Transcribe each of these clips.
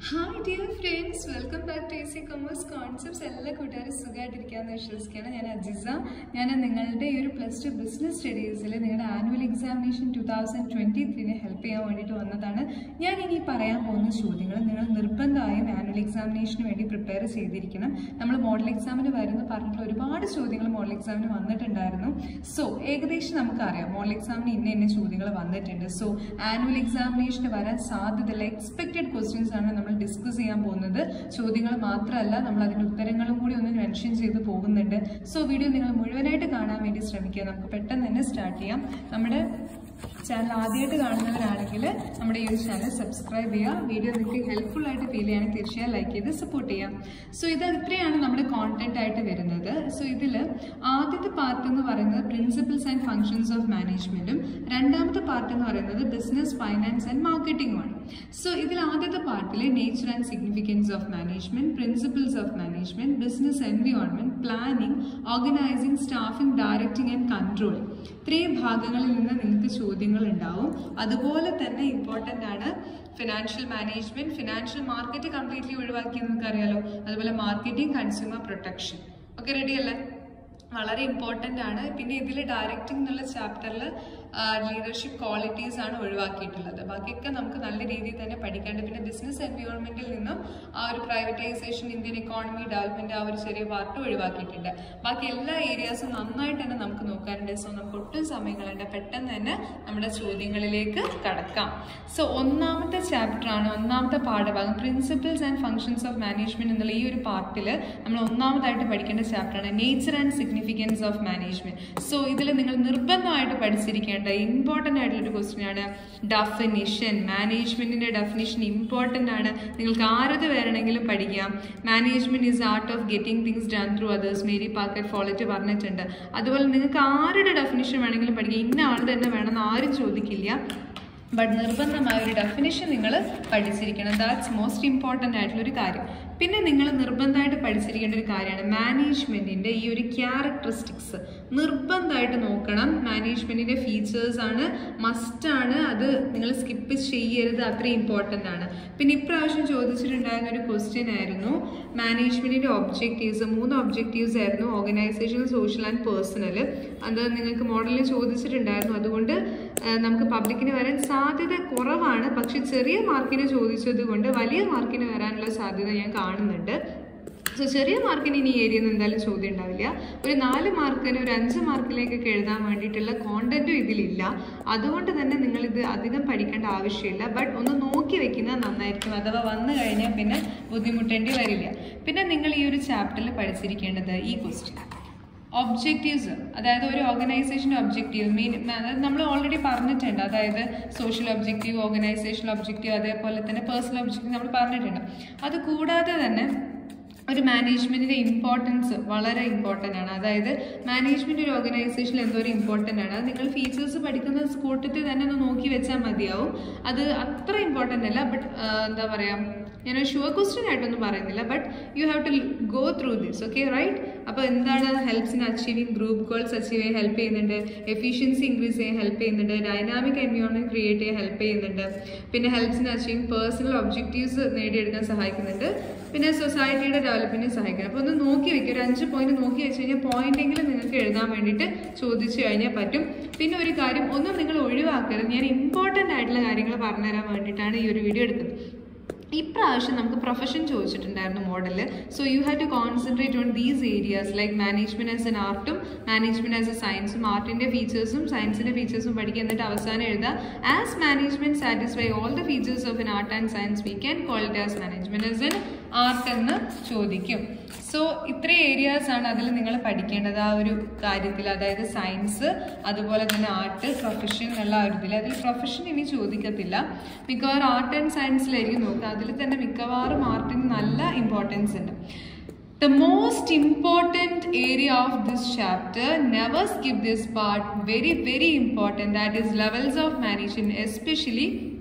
Hi dear friends welcome back to AC commerce concepts എല്ലാ കൂട്ടുകാരും സുഖമായിട്ടിരിക്കാമെന്ന് വിശ്വസിക്കുകയാണ് ഞാൻ അജിസ ഞാൻ നിങ്ങളുടെ ഈ ഒരു പ്ലസ് ടു ബിസിനസ് സ്റ്റഡീസിൽ നിങ്ങളുടെ annual examination two thousand twenty ത്രീനെ ഹെൽപ്പ് ചെയ്യാൻ വേണ്ടിയിട്ട് വന്നതാണ് ഞാൻ ഇനി പറയാൻ പോകുന്ന ചോദ്യങ്ങൾ നിങ്ങൾ നിർബന്ധമായും ആനുവൽ എക്സാമിനേഷന് വേണ്ടി പ്രിപ്പയർ ചെയ്തിരിക്കണം നമ്മൾ മോഡൽ എക്സാമിന് വരുന്ന പറഞ്ഞിട്ടുള്ള ഒരുപാട് ചോദ്യങ്ങൾ മോഡൽ എക്സാമിന് വന്നിട്ടുണ്ടായിരുന്നു സോ ഏകദേശം നമുക്കറിയാം മോഡൽ എക്സാമിന് ഇന്ന ഇന്ന ചോദ്യങ്ങൾ വന്നിട്ടുണ്ട് സോ ആനുവൽ എക്സാമിനേഷന് വരാൻ സാധ്യതയുള്ള എക്സ്പെക്റ്റഡ് ക്വസ്റ്റ്യൻസ് ആണ് നമ്മൾ ഡിസ്കസ് ചെയ്യാൻ പോകുന്നത് ചോദ്യങ്ങൾ മാത്രമല്ല നമ്മൾ അതിൻ്റെ ഉത്തരങ്ങളും കൂടി ഒന്ന് മെൻഷൻ ചെയ്ത് പോകുന്നുണ്ട് സോ വീഡിയോ നിങ്ങൾ മുഴുവനായിട്ട് കാണാൻ വേണ്ടി ശ്രമിക്കുക നമുക്ക് പെട്ടെന്ന് തന്നെ സ്റ്റാർട്ട് ചെയ്യാം നമ്മുടെ ചാനൽ ആദ്യമായിട്ട് കാണുന്നവരാണെങ്കിൽ നമ്മുടെ ഈ ഒരു ചാനൽ സബ്സ്ക്രൈബ് ചെയ്യുക വീഡിയോ നിങ്ങൾക്ക് ഹെൽപ്ഫുൾ ആയിട്ട് ഫീൽ ചെയ്യുകയാണെങ്കിൽ തീർച്ചയായും ലൈക്ക് ചെയ്ത് സപ്പോർട്ട് ചെയ്യാം സോ ഇത് ഇത്രയാണ് നമ്മുടെ കോണ്ടന്റ് ആയിട്ട് വരുന്നത് സോ ഇതിൽ ആദ്യത്തെ പാർട്ട് എന്ന് പറയുന്നത് പ്രിൻസിപ്പിൾസ് ആൻഡ് ഫങ്ഷൻസ് ഓഫ് മാനേജ്മെന്റും രണ്ടാമത്തെ പാർട്ട് എന്ന് പറയുന്നത് ബിസിനസ് ഫൈനാൻസ് ആൻഡ് മാർക്കറ്റിംഗുമാണ് സോ ഇതിൽ ആദ്യത്തെ പാർട്ടിൽ nature and significance of management principles of management business environment planning organising staffing directing and controlling ഇത്രയും ഭാഗങ്ങളിൽ നിന്ന് നിങ്ങൾക്ക് ചോദ്യങ്ങൾ ഉണ്ടാവും അതുപോലെ തന്നെ ഇമ്പോർട്ടൻ്റ് ആണ് financial management financial market completely ഒഴിവാക്കി നമുക്കറിയാലോ അതുപോലെ marketing consumer protection okay ready അല്ലേ വളരെ ഇമ്പോർട്ടൻ്റ് ആണ് പിന്നെ ഇതിൽ ഡയറക്റ്റിംഗ് എന്നുള്ള ചാപ്റ്ററിൽ ലീഡർഷിപ്പ് ക്വാളിറ്റീസ് ആണ് ഒഴിവാക്കിയിട്ടുള്ളത് ബാക്കിയൊക്കെ നമുക്ക് നല്ല രീതിയിൽ തന്നെ പഠിക്കാണ്ട് പിന്നെ ബിസിനസ് എൻവയോൺമെന്റിൽ നിന്നും ആ ഒരു പ്രൈവറ്റൈസേഷൻ ഇന്ത്യൻ ഇക്കോണമി ഡെവലപ്മെന്റ് ആ ഒരു ചെറിയ പാർട്ട് ഒഴിവാക്കിയിട്ടുണ്ട് ബാക്കി എല്ലാ ഏരിയാസും നന്നായിട്ട് തന്നെ നമുക്ക് നോക്കാറുണ്ട് സോ നമുക്ക് ഒട്ടും സമയം കളയണ്ട പെട്ടെന്ന് തന്നെ നമ്മുടെ ചോദ്യങ്ങളിലേക്ക് കടക്കാം സോ ഒന്നാമത്തെ ചാപ്റ്റർ ആണ് ഒന്നാമത്തെ പാഠഭാഗം principles and functions of management എന്നുള്ള ഈ ഒരു പാർട്ടിൽ നമ്മൾ ഒന്നാമതായിട്ട് പഠിക്കേണ്ട ചാപ്റ്റർ ആണ് nature and significance of management so ഇതിൽ നിങ്ങൾ നിർബന്ധമായിട്ട് പഠിച്ചിരിക്കേണ്ട ഇമ്പോർട്ടൻ്റ് ആയിട്ടുള്ള ഒരു ക്വസ്റ്റ്യൻ ആണ് ഡെഫിനിഷൻ മാനേജ്മെന്റിന്റെ ഡെഫിനിഷൻ ഇമ്പോർട്ടൻ്റ് ആണ് നിങ്ങൾക്ക് ആരത് വേണമെങ്കിലും പഠിക്കാം management is art of getting things done through others Mary Parker Follett പറഞ്ഞിട്ടുണ്ട് അതുപോലെ നിങ്ങൾക്ക് ആരുടെ ഡെഫിനിഷൻ വേണമെങ്കിലും പഠിക്കാം ഇന്ന ആൾ തന്നെ വേണമെന്ന് ആരും ചോദിക്കില്ല ബട്ട് നിർബന്ധമായ ഒരു ഡെഫിനിഷൻ നിങ്ങൾ പഠിച്ചിരിക്കണം ദാറ്റ്സ് മോസ്റ്റ് ഇമ്പോർട്ടൻ്റ് ആയിട്ടുള്ള ഒരു കാര്യം പിന്നെ നിങ്ങൾ നിർബന്ധമായിട്ട് പഠിച്ചിരിക്കേണ്ട ഒരു കാര്യമാണ് മാനേജ്മെൻറ്റിൻ്റെ ഈ ഒരു ക്യാരക്ടറിസ്റ്റിക്സ് നിർബന്ധമായിട്ട് നോക്കണം മാനേജ്മെൻറ്റിൻ്റെ ഫീച്ചേഴ്സ് ആണ് മസ്റ്റാണ് അത് നിങ്ങൾ സ്കിപ്പ് ചെയ്യരുത് അത്രയും ഇമ്പോർട്ടൻ്റ് ആണ് പിന്നെ ഇപ്രാവശ്യം ചോദിച്ചിട്ടുണ്ടായിരുന്ന ഒരു ക്വസ്റ്റ്യൻ ആയിരുന്നു മാനേജ്മെൻറ്റിൻ്റെ ഒബ്ജക്റ്റീവ്സ് മൂന്ന് ഒബ്ജക്റ്റീവ്സ് ആയിരുന്നു ഓർഗനൈസേഷൻ സോഷ്യൽ ആൻഡ് പേഴ്സണൽ അത് നിങ്ങൾക്ക് മോഡലിൽ ചോദിച്ചിട്ടുണ്ടായിരുന്നു അതുകൊണ്ട് നമുക്ക് പബ്ലിക്കിന് വരാൻ സാധ്യത കുറവാണ് പക്ഷെ ചെറിയ മാർക്കിന് ചോദിച്ചത് കൊണ്ട് വലിയ മാർക്കിന് വരാനുള്ള സാധ്യത ഞാൻ കാണുന്നുണ്ട് സോ ചെറിയ മാർക്കിന് ഇനി ഏരിയയിൽ നിന്ന് എന്തായാലും ചോദ്യം ഉണ്ടാവില്ല ഒരു നാല് മാർക്കിന് ഒരു അഞ്ച് മാർക്കിലേക്കൊക്കെ എഴുതാൻ വേണ്ടിയിട്ടുള്ള കോണ്ടന്റും ഇതിലില്ല അതുകൊണ്ട് തന്നെ നിങ്ങൾ ഇത് അധികം പഠിക്കേണ്ട ആവശ്യമില്ല ബട്ട് ഒന്ന് നോക്കി വെക്കുന്നത് നന്നായിരിക്കും അഥവാ വന്നു കഴിഞ്ഞാൽ പിന്നെ ബുദ്ധിമുട്ടേണ്ടി വരില്ല പിന്നെ നിങ്ങൾ ഈ ഒരു ചാപ്റ്ററിൽ പഠിച്ചിരിക്കേണ്ടത് ഈ ക്വസ്റ്റ്യൻ ഒബ്ജക്റ്റീവ്സ് അതായത് ഒരു ഓർഗനൈസേഷൻ്റെ ഒബ്ജക്റ്റീവ് മീൻ അതായത് നമ്മൾ ഓൾറെഡി പറഞ്ഞിട്ടുണ്ട് അതായത് സോഷ്യൽ ഒബ്ജക്റ്റീവ് ഓർഗനൈസേഷണൽ ഒബ്ജക്റ്റീവ് അതേപോലെ തന്നെ പേഴ്സണൽ ഒബ്ജക്റ്റീവ് നമ്മൾ പറഞ്ഞിട്ടുണ്ട് അത് കൂടാതെ തന്നെ ഒരു മാനേജ്മെൻറ്റിൻ്റെ ഇമ്പോർട്ടൻസ് വളരെ ഇമ്പോർട്ടൻ്റ് ആണ് അതായത് മാനേജ്മെൻറ്റ് ഒരു ഓർഗനൈസേഷനിൽ എന്തോരം ഇമ്പോർട്ടൻ്റ് ആണ് അത് നിങ്ങൾ ഫീച്ചേഴ്സ് പഠിക്കുന്ന കൂട്ടത്തിൽ തന്നെ ഒന്ന് നോക്കി വെച്ചാൽ മതിയാവും അത് അത്ര ഇമ്പോർട്ടൻ്റ് അല്ല ബട്ട് എന്താ പറയുക ഞാൻ ഷുവർ ക്വസ്റ്റ്യൻ ആയിട്ടൊന്നും പറയുന്നില്ല but you have to go through this okay right അപ്പോൾ എന്താണ് helps in achieving group goals achieve ചെയ്യാൻ ഹെൽപ്പ് ചെയ്യുന്നുണ്ട് എഫിഷ്യൻസി ഇൻക്രീസ് ചെയ്യാൻ ഹെൽപ്പ് ചെയ്യുന്നുണ്ട് ഡൈനാമിക് എൻവയോൺമെൻറ്റ് ക്രിയേറ്റ് ചെയ്യാൻ ഹെൽപ്പ് ചെയ്യുന്നുണ്ട് പിന്നെ helps in achieving personal objectives നേടിയെടുക്കാൻ സഹായിക്കുന്നുണ്ട് പിന്നെ സൊസൈറ്റിയുടെ ഡെവലപ്മെൻറ്റിനെ സഹായിക്കണം അപ്പോൾ ഒന്ന് നോക്കി വെക്കുക ഒരു അഞ്ച് പോയിന്റ് നോക്കി വെച്ച് കഴിഞ്ഞാൽ പോയിന്റെങ്കിലും നിങ്ങൾക്ക് എഴുതാൻ വേണ്ടിയിട്ട് ചോദിച്ചു കഴിഞ്ഞാൽ പറ്റും പിന്നെ ഒരു കാര്യം ഒന്നും നിങ്ങൾ ഒഴിവാക്കരുത് ഞാൻ ഇമ്പോർട്ടൻ്റ് ആയിട്ടുള്ള കാര്യങ്ങൾ പറഞ്ഞുതരാൻ വേണ്ടിയിട്ടാണ് ഈ ഒരു വീഡിയോ എടുക്കുന്നത് ഇപ്രാവശ്യം നമുക്ക് പ്രൊഫഷൻ ചോദിച്ചിട്ടുണ്ടായിരുന്നു model so you have to concentrate on these areas like management as an ആർട്ടും മാനേജ്മെന്റ് ആസ് എ സയൻസും ആർട്ടിന്റെ ഫീച്ചേഴ്സും സയൻസിന്റെ ഫീച്ചേഴ്സും പഠിക്കുക എന്നിട്ട് അവസാനം എഴുതാം as management satisfy all the features of an art and science we can call it as management as an art എന്ന് ചോദിക്കും സോ ഇത്രയും ഏരിയാസ് ആണ് അതിൽ നിങ്ങൾ പഠിക്കേണ്ടത് ആ ഒരു കാര്യത്തിൽ അതായത് സയൻസ് അതുപോലെ തന്നെ ആർട്ട് പ്രൊഫഷൻ എന്നുള്ള ഒരു ഇതിൽ അതിൽ പ്രൊഫഷൻ ഇനി ചോദിക്കത്തില്ല മിക്കവാറും ആർട്ട് ആൻഡ് സയൻസിലായിരിക്കും നോക്കുക അതിൽ തന്നെ മിക്കവാറും ആർട്ടിന് നല്ല ഇമ്പോർട്ടൻസ് ഉണ്ട് The most important area of this chapter, never skip this part, very very important, that is levels of management, especially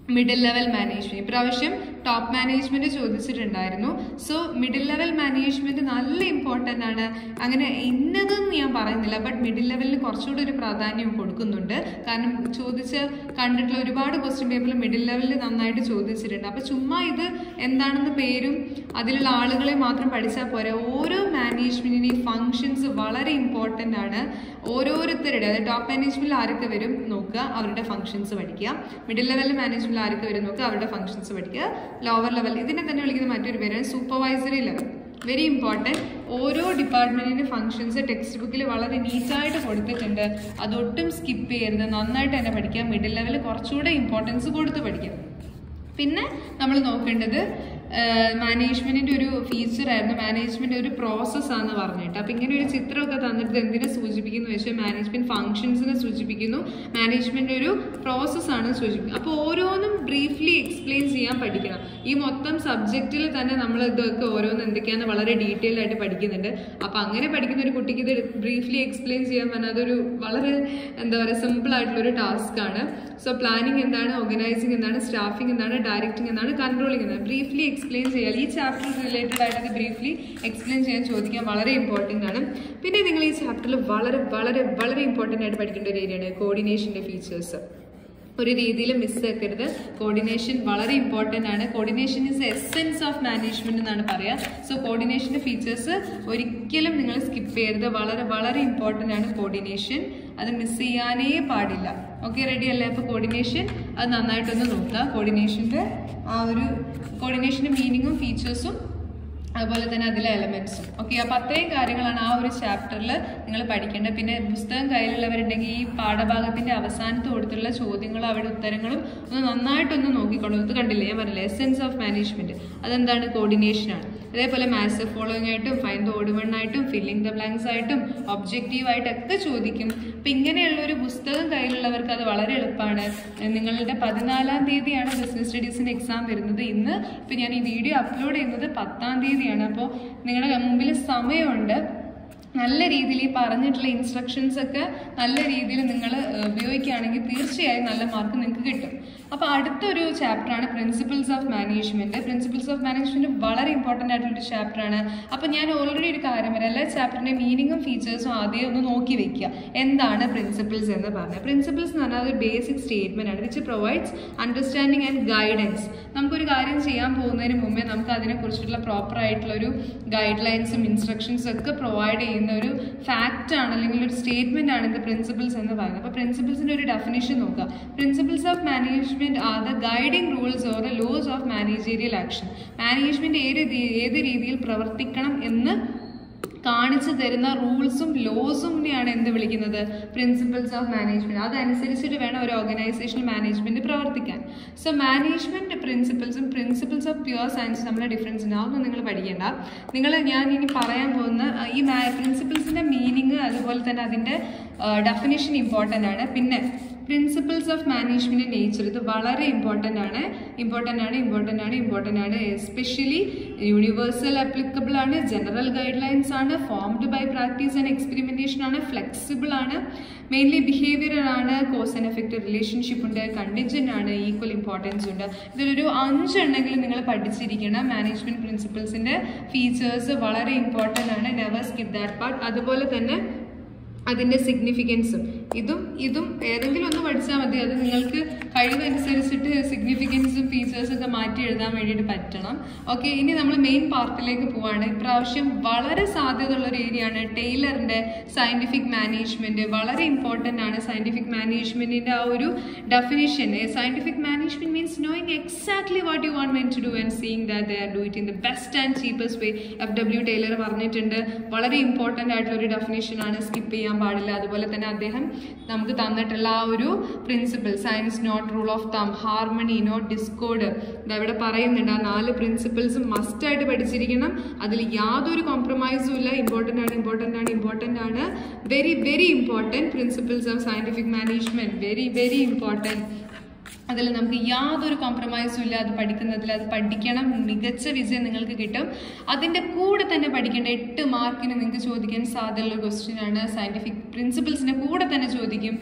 middle level management ഇപ്രാവശ്യം ടോപ്പ് മാനേജ്മെന്റ് ചോദിച്ചിട്ടുണ്ടായിരുന്നു സോ മിഡിൽ ലെവൽ മാനേജ്മെന്റ് നല്ല important ആണ് അങ്ങനെ ഇന്നതെന്ന് ഞാൻ പറയുന്നില്ല but middle ലെവലിന് കുറച്ചുകൂടി ഒരു പ്രാധാന്യം കൊടുക്കുന്നുണ്ട് കാരണം ചോദിച്ച് കണ്ടിട്ടുള്ള ഒരുപാട് ക്വസ്റ്റ്യൻ പേപ്പറിൽ മിഡിൽ ലെവലിൽ നന്നായിട്ട് ചോദിച്ചിട്ടുണ്ട് അപ്പോൾ ചുമ്മാ ഇത് എന്താണെന്ന് പേരും അതിലുള്ള ആളുകളെ മാത്രം പഠിച്ചാൽ പോരാ ഓരോ മാനേജ്മെന്റിനെയും ഫങ്ഷൻസ് വളരെ ഇമ്പോർട്ടൻ്റ് ആണ് ഓരോരുത്തരുടെ അതായത് ടോപ്പ് മാനേജ്മെന്റിൽ ആരൊക്കെ വരും നോക്കുക അവരുടെ ഫങ്ഷൻസ് പഠിക്കുക മിഡിൽ ലെവലിൽ മാനേജ്മെന്റിൽ ആരൊക്കെ വരും നോക്കുക അവരുടെ ഫങ്ഷൻസ് പഠിക്കുക ലോവർ ലെവൽ ഇതിനെ തന്നെ വിളിക്കുന്ന മറ്റൊരു പേരാണ് സൂപ്പർവൈസറി ലെവൽ വെരി ഇമ്പോർട്ടൻറ്റ് ഓരോ ഡിപ്പാർട്ട്മെന്റിന്റെ ഫങ്ഷൻസ് ടെക്സ്റ്റ് ബുക്കിൽ വളരെ നീറ്റായിട്ട് കൊടുത്തിട്ടുണ്ട് അതൊട്ടും സ്കിപ്പ് ചെയ്യരുത് നന്നായിട്ട് തന്നെ പഠിക്കാം മിഡിൽ ലെവൽ കുറച്ചുകൂടെ ഇമ്പോർട്ടൻസ് കൊടുത്ത് പഠിക്കാം പിന്നെ നമ്മൾ നോക്കേണ്ടത് മാനേജ്മെന്റിന്റെ ഒരു ഫീച്ചർ ആയിരുന്നു മാനേജ്മെന്റ് ഒരു പ്രോസസ് ആണെന്ന് പറഞ്ഞിട്ട് അപ്പൊ ഇങ്ങനെ ഒരു ചിത്രമൊക്കെ തന്നിട്ട് എന്തിനെ സൂചിപ്പിക്കുന്നു വെച്ചാൽ മാനേജ്മെന്റ് ഫങ്ഷൻസിനെ സൂചിപ്പിക്കുന്നു മാനേജ്മെന്റ് ഒരു പ്രോസസ് ആണ് സൂചിപ്പിക്കുന്നത് അപ്പോൾ ഓരോന്നും ബ്രീഫ്ലി എക്സ്പ്ലെയിൻ ചെയ്യാൻ പഠിക്കണം ഈ മൊത്തം സബ്ജക്റ്റിൽ തന്നെ നമ്മൾ ഇതൊക്കെ ഓരോന്ന് എന്തൊക്കെയാണെന്ന് വളരെ ഡീറ്റെയിൽ ആയിട്ട് പഠിക്കുന്നുണ്ട് അപ്പൊ അങ്ങനെ പഠിക്കുന്ന ഒരു കുട്ടിക്ക് ഇത് ബ്രീഫ്ലി എക്സ്പ്ലെയിൻ ചെയ്യാൻ പറഞ്ഞാൽ അതൊരു വളരെ എന്താ പറയുക സിമ്പിൾ ആയിട്ടുള്ള ഒരു ടാസ്ക് ആണ് സോ പ്ലാനിങ് എന്താണ് ഓർഗനൈസിങ് എന്താണ് സ്റ്റാഫിംഗ് എന്താണ് ഡയറക്റ്റിംഗ് എന്താണ് കൺട്രോളിംഗ് എന്താണ് ബ്രീഫ്ലി എക്സ്പ്ലെയിൻ ചെയ്യാൻ ഈ ചാപ്റ്റർ റിലേറ്റഡ് ആയിട്ട് ബ്രീഫ്ലി എക്സ്പ്ലെയിൻ ചെയ്യാൻ ചോദിക്കാൻ വളരെ ഇമ്പോർട്ടൻ്റ് ആണ് പിന്നെ നിങ്ങൾ ഈ ചാപ്റ്ററിൽ വളരെ വളരെ വളരെ ഇമ്പോർട്ടൻ്റ് ആയിട്ട് പഠിക്കേണ്ട ഒരു ഏരിയയാണ് കോർഡിനേഷൻ്റെ ഫീച്ചേഴ്സ് ഒരു രീതിയിലും മിസ്സാക്കരുത് കോർഡിനേഷൻ വളരെ ഇമ്പോർട്ടൻ്റ് ആണ് coordination is essence of management എന്നാണ് പറയുക സോ കോർഡിനേഷൻ്റെ ഫീച്ചേഴ്സ് ഒരിക്കലും നിങ്ങൾ സ്കിപ്പ് ചെയ്യരുത് വളരെ വളരെ ഇമ്പോർട്ടൻ്റ് ആണ് കോർഡിനേഷൻ അത് മിസ് ചെയ്യാനേ പാടില്ല ഓക്കെ റെഡി അല്ലേ അപ്പോൾ കോർഡിനേഷൻ അത് നന്നായിട്ടൊന്ന് നോക്കുക കോർഡിനേഷൻ്റെ ആ ഒരു കോർഡിനേഷൻ്റെ മീനിങ്ങും ഫീച്ചേഴ്സും അതുപോലെ തന്നെ അതിലെ എലമെന്റ്സും ഓക്കെ അപ്പോൾ അത്രയും കാര്യങ്ങളാണ് ആ ഒരു ചാപ്റ്ററിൽ നിങ്ങൾ പഠിക്കേണ്ടത് പിന്നെ പുസ്തകം കയ്യിലുള്ളവരുണ്ടെങ്കിൽ ഈ പാഠഭാഗത്തിന്റെ അവസാനത്ത് കൊടുത്തുള്ള ചോദ്യങ്ങളും അവരുടെ ഉത്തരങ്ങളും ഒന്ന് നന്നായിട്ടൊന്ന് നോക്കിക്കോളൂ ഇത് കണ്ടില്ലേ ഞാൻ പറഞ്ഞില്ലേ എസെൻസ് ഓഫ് മാനേജ്മെന്റ് അതെന്താണ് കോർഡിനേഷനാണ് അതേപോലെ മാത്സ് ഫോളോയിങ് ആയിട്ടും ഫൈൻ ദ ഓഡ് വൺ ആയിട്ടും ഫില്ലിംഗ് ദ ബ്ലാങ്ക്സ് ആയിട്ടും ഒബ്ജക്റ്റീവ് ആയിട്ടൊക്കെ ചോദിക്കും അപ്പം ഇങ്ങനെയുള്ള ഒരു പുസ്തകം കയ്യിലുള്ളവർക്ക് അത് വളരെ എളുപ്പമാണ് നിങ്ങളുടെ പതിനാലാം തീയതിയാണ് ബിസിനസ് സ്റ്റഡീസിൻ്റെ എക്സാം വരുന്നത് ഇന്ന് ഇപ്പം ഞാൻ ഈ വീഡിയോ അപ്ലോഡ് ചെയ്യുന്നത് പത്താം തീയതിയാണ് അപ്പോൾ നിങ്ങളുടെ മുമ്പിൽ സമയമുണ്ട് നല്ല രീതിയിൽ ഈ പറഞ്ഞിട്ടുള്ള ഇൻസ്ട്രക്ഷൻസ് ഒക്കെ നല്ല രീതിയിൽ നിങ്ങൾ ഉപയോഗിക്കുകയാണെങ്കിൽ തീർച്ചയായും നല്ല മാർക്ക് നിങ്ങൾക്ക് കിട്ടും അപ്പോൾ അടുത്തൊരു ചാപ്റ്ററാണ് principles of management principles of management വളരെ ഇമ്പോർട്ടൻ്റ് ആയിട്ടുള്ള ചാപ്റ്ററാണ് അപ്പോൾ ഞാൻ ഓൾറെഡി ഒരു കാര്യം വരാം എല്ലാ ചാപ്റ്ററിൻ്റെ മീനിങ്ങും ഫീച്ചേഴ്സും ആദ്യം ഒന്ന് നോക്കി വെക്കുക എന്താണ് പ്രിൻസിപ്പിൾസ് എന്ന് പറഞ്ഞാൽ പ്രിൻസിപ്പിൾസ് എന്ന് പറഞ്ഞാൽ ഒരു ബേസിക് സ്റ്റേറ്റ്മെന്റ് ആണ് which provides understanding and guidance നമുക്കൊരു കാര്യം ചെയ്യാൻ പോകുന്നതിന് മുമ്പേ നമുക്ക് അതിനെക്കുറിച്ചുള്ള പ്രോപ്പർ ആയിട്ടുള്ള ഒരു ഗൈഡ് ലൈൻസും ഇൻസ്ട്രക്ഷൻസും ഒക്കെ പ്രൊവൈഡ് ചെയ്യുന്ന ഒരു ഫാക്റ്റ് ആണ് അല്ലെങ്കിൽ ഒരു സ്റ്റേറ്റ്മെന്റ് ആണ് ഇത് പ്രിൻസിപ്പിൾസ് എന്ന് പറയുന്നത് അപ്പോൾ പ്രിൻസിപ്പിൾസിന്റെ ഒരു ഡെഫിനേഷൻ നോക്കുക principles of management are the guiding rules or the laws of managerial action management ഏത് രീ- ഏത് രീതിയിൽ പ്രവർത്തിക്കണം എന്ന് കാണിച്ചു തരുന്ന റൂൾസും ലോസുമിനെയാണ് എന്ത് വിളിക്കുന്നത് പ്രിൻസിപ്പിൾസ് ഓഫ് മാനേജ്മെന്റ് അതനുസരിച്ചിട്ട് വേണം ഒരു ഓർഗനൈസേഷൻ മാനേജ്മെന്റ് പ്രവർത്തിക്കാൻ സോ മാനേജ്മെന്റ് പ്രിൻസിപ്പിൾസും പ്രിൻസിപ്പിൾസ് ഓഫ് പ്യുവർ സയൻസ് നമ്മുടെ ഡിഫറൻസ് ഉണ്ട് അതൊന്നും നിങ്ങൾ പഠിക്കേണ്ട നിങ്ങൾ ഞാൻ ഇനി പറയാൻ പോകുന്ന ആ, ഈ പ്രിൻസിപ്പിൾസിന്റെ മീനിങ് അതുപോലെ തന്നെ അതിന്റെ ഡെഫിനേഷൻ ഇമ്പോർട്ടൻ്റ് ആണ് പിന്നെ പ്രിൻസിപ്പിൾസ് ഓഫ് മാനേജ്മെന്റ് നേച്ചർ ഇത് വളരെ ഇമ്പോർട്ടൻ്റ് ആണ് ഇമ്പോർട്ടൻ്റ് ആണ് ഇമ്പോർട്ടൻ്റ് ആണ് ഇമ്പോർട്ടൻ്റ് ആണ് എസ്പെഷ്യലി യൂണിവേഴ്സൽ അപ്ലിക്കബിൾ ആണ് ജനറൽ ഗൈഡ് ലൈൻസ് ആണ് formed by practice and experimentation ആണ് ഫ്ലെക്സിബിൾ ആണ് മെയിൻലി ബിഹേവിയർ ആണ് കോസ് ആൻഡ് എഫക്റ്റ് റിലേഷൻഷിപ്പ് ഉണ്ട് കണ്ടിജന്റ് ആണ് ഈക്വൽ ഇമ്പോർട്ടൻസ് ഉണ്ട് ഇതിലൊരു അഞ്ചെണ്ണെങ്കിലും നിങ്ങൾ പഠിച്ചിരിക്കണം മാനേജ്മെന്റ് പ്രിൻസിപ്പിൾസിന്റെ ഫീച്ചേഴ്സ് വളരെ ഇമ്പോർട്ടൻ്റ് ആണ് നെവർ സ്കിപ്പ് ദാറ്റ് പാർട്ട് അതുപോലെ തന്നെ അതിൻ്റെ സിഗ്നിഫിക്കൻസും ഇതും ഇതും ഏതെങ്കിലും ഒന്ന് പഠിച്ചാൽ മതി അത് നിങ്ങൾക്ക് കഴിവനുസരിച്ചിട്ട് സിഗ്നിഫിക്കൻസും ഫീച്ചേഴ്സും ഒക്കെ മാറ്റി എഴുതാൻ വേണ്ടിയിട്ട് പറ്റണം ഓക്കെ ഇനി നമ്മൾ മെയിൻ പാർട്ടിലേക്ക് പോവാണ് ഇപ്രാവശ്യം വളരെ സാധ്യതയുള്ള ഒരു ഏരിയ ആണ് ടൈലറിൻ്റെ സയൻറ്റിഫിക് മാനേജ്മെൻറ്റ് വളരെ ഇമ്പോർട്ടൻ്റ് ആണ് സയൻറ്റിഫിക് മാനേജ്മെൻറ്റിൻ്റെ ആ ഒരു definition scientific management means knowing exactly what you want men to do and seeing that they are do it in the best and cheapest way F W Taylor പറഞ്ഞിട്ടുണ്ട് വളരെ important ആയിട്ടുള്ള ഒരു definition ആണ് skip ചെയ്യാൻ പാടില്ല അതുപോലെ തന്നെ അദ്ദേഹം നമുക്ക് തന്നിട്ടുള്ള ആ ഒരു principle science not rule of thumb harmony not discord ഇവിടെ പറയുന്നുണ്ട് ആ നാല് പ്രിൻസിപ്പിൾസും മസ്റ്റ് ആയിട്ട് പഠിച്ചിരിക്കണം അതിൽ യാതൊരു കോംപ്രമൈസും ഇല്ല ഇമ്പോർട്ടൻ്റ് ആണ് ഇമ്പോർട്ടൻ്റ് ആണ് ഇമ്പോർട്ടൻ്റ് ആണ് very very important principles of scientific management very very important അതിൽ നമുക്ക് യാതൊരു കോംപ്രമൈസും ഇല്ല അത് പഠിക്കുന്നതിൽ അത് പഠിക്കണം മികച്ച വിജയം നിങ്ങൾക്ക് കിട്ടും അതിൻ്റെ കൂടെ തന്നെ പഠിക്കേണ്ട എട്ട് മാർക്കിന് നിങ്ങൾക്ക് ചോദിക്കാൻ സാധ്യതയുള്ള ക്വസ്റ്റ്യൻ ആണ് സയൻറ്റിഫിക് പ്രിൻസിപ്പിൾസിൻ്റെ കൂടെ തന്നെ ചോദിക്കും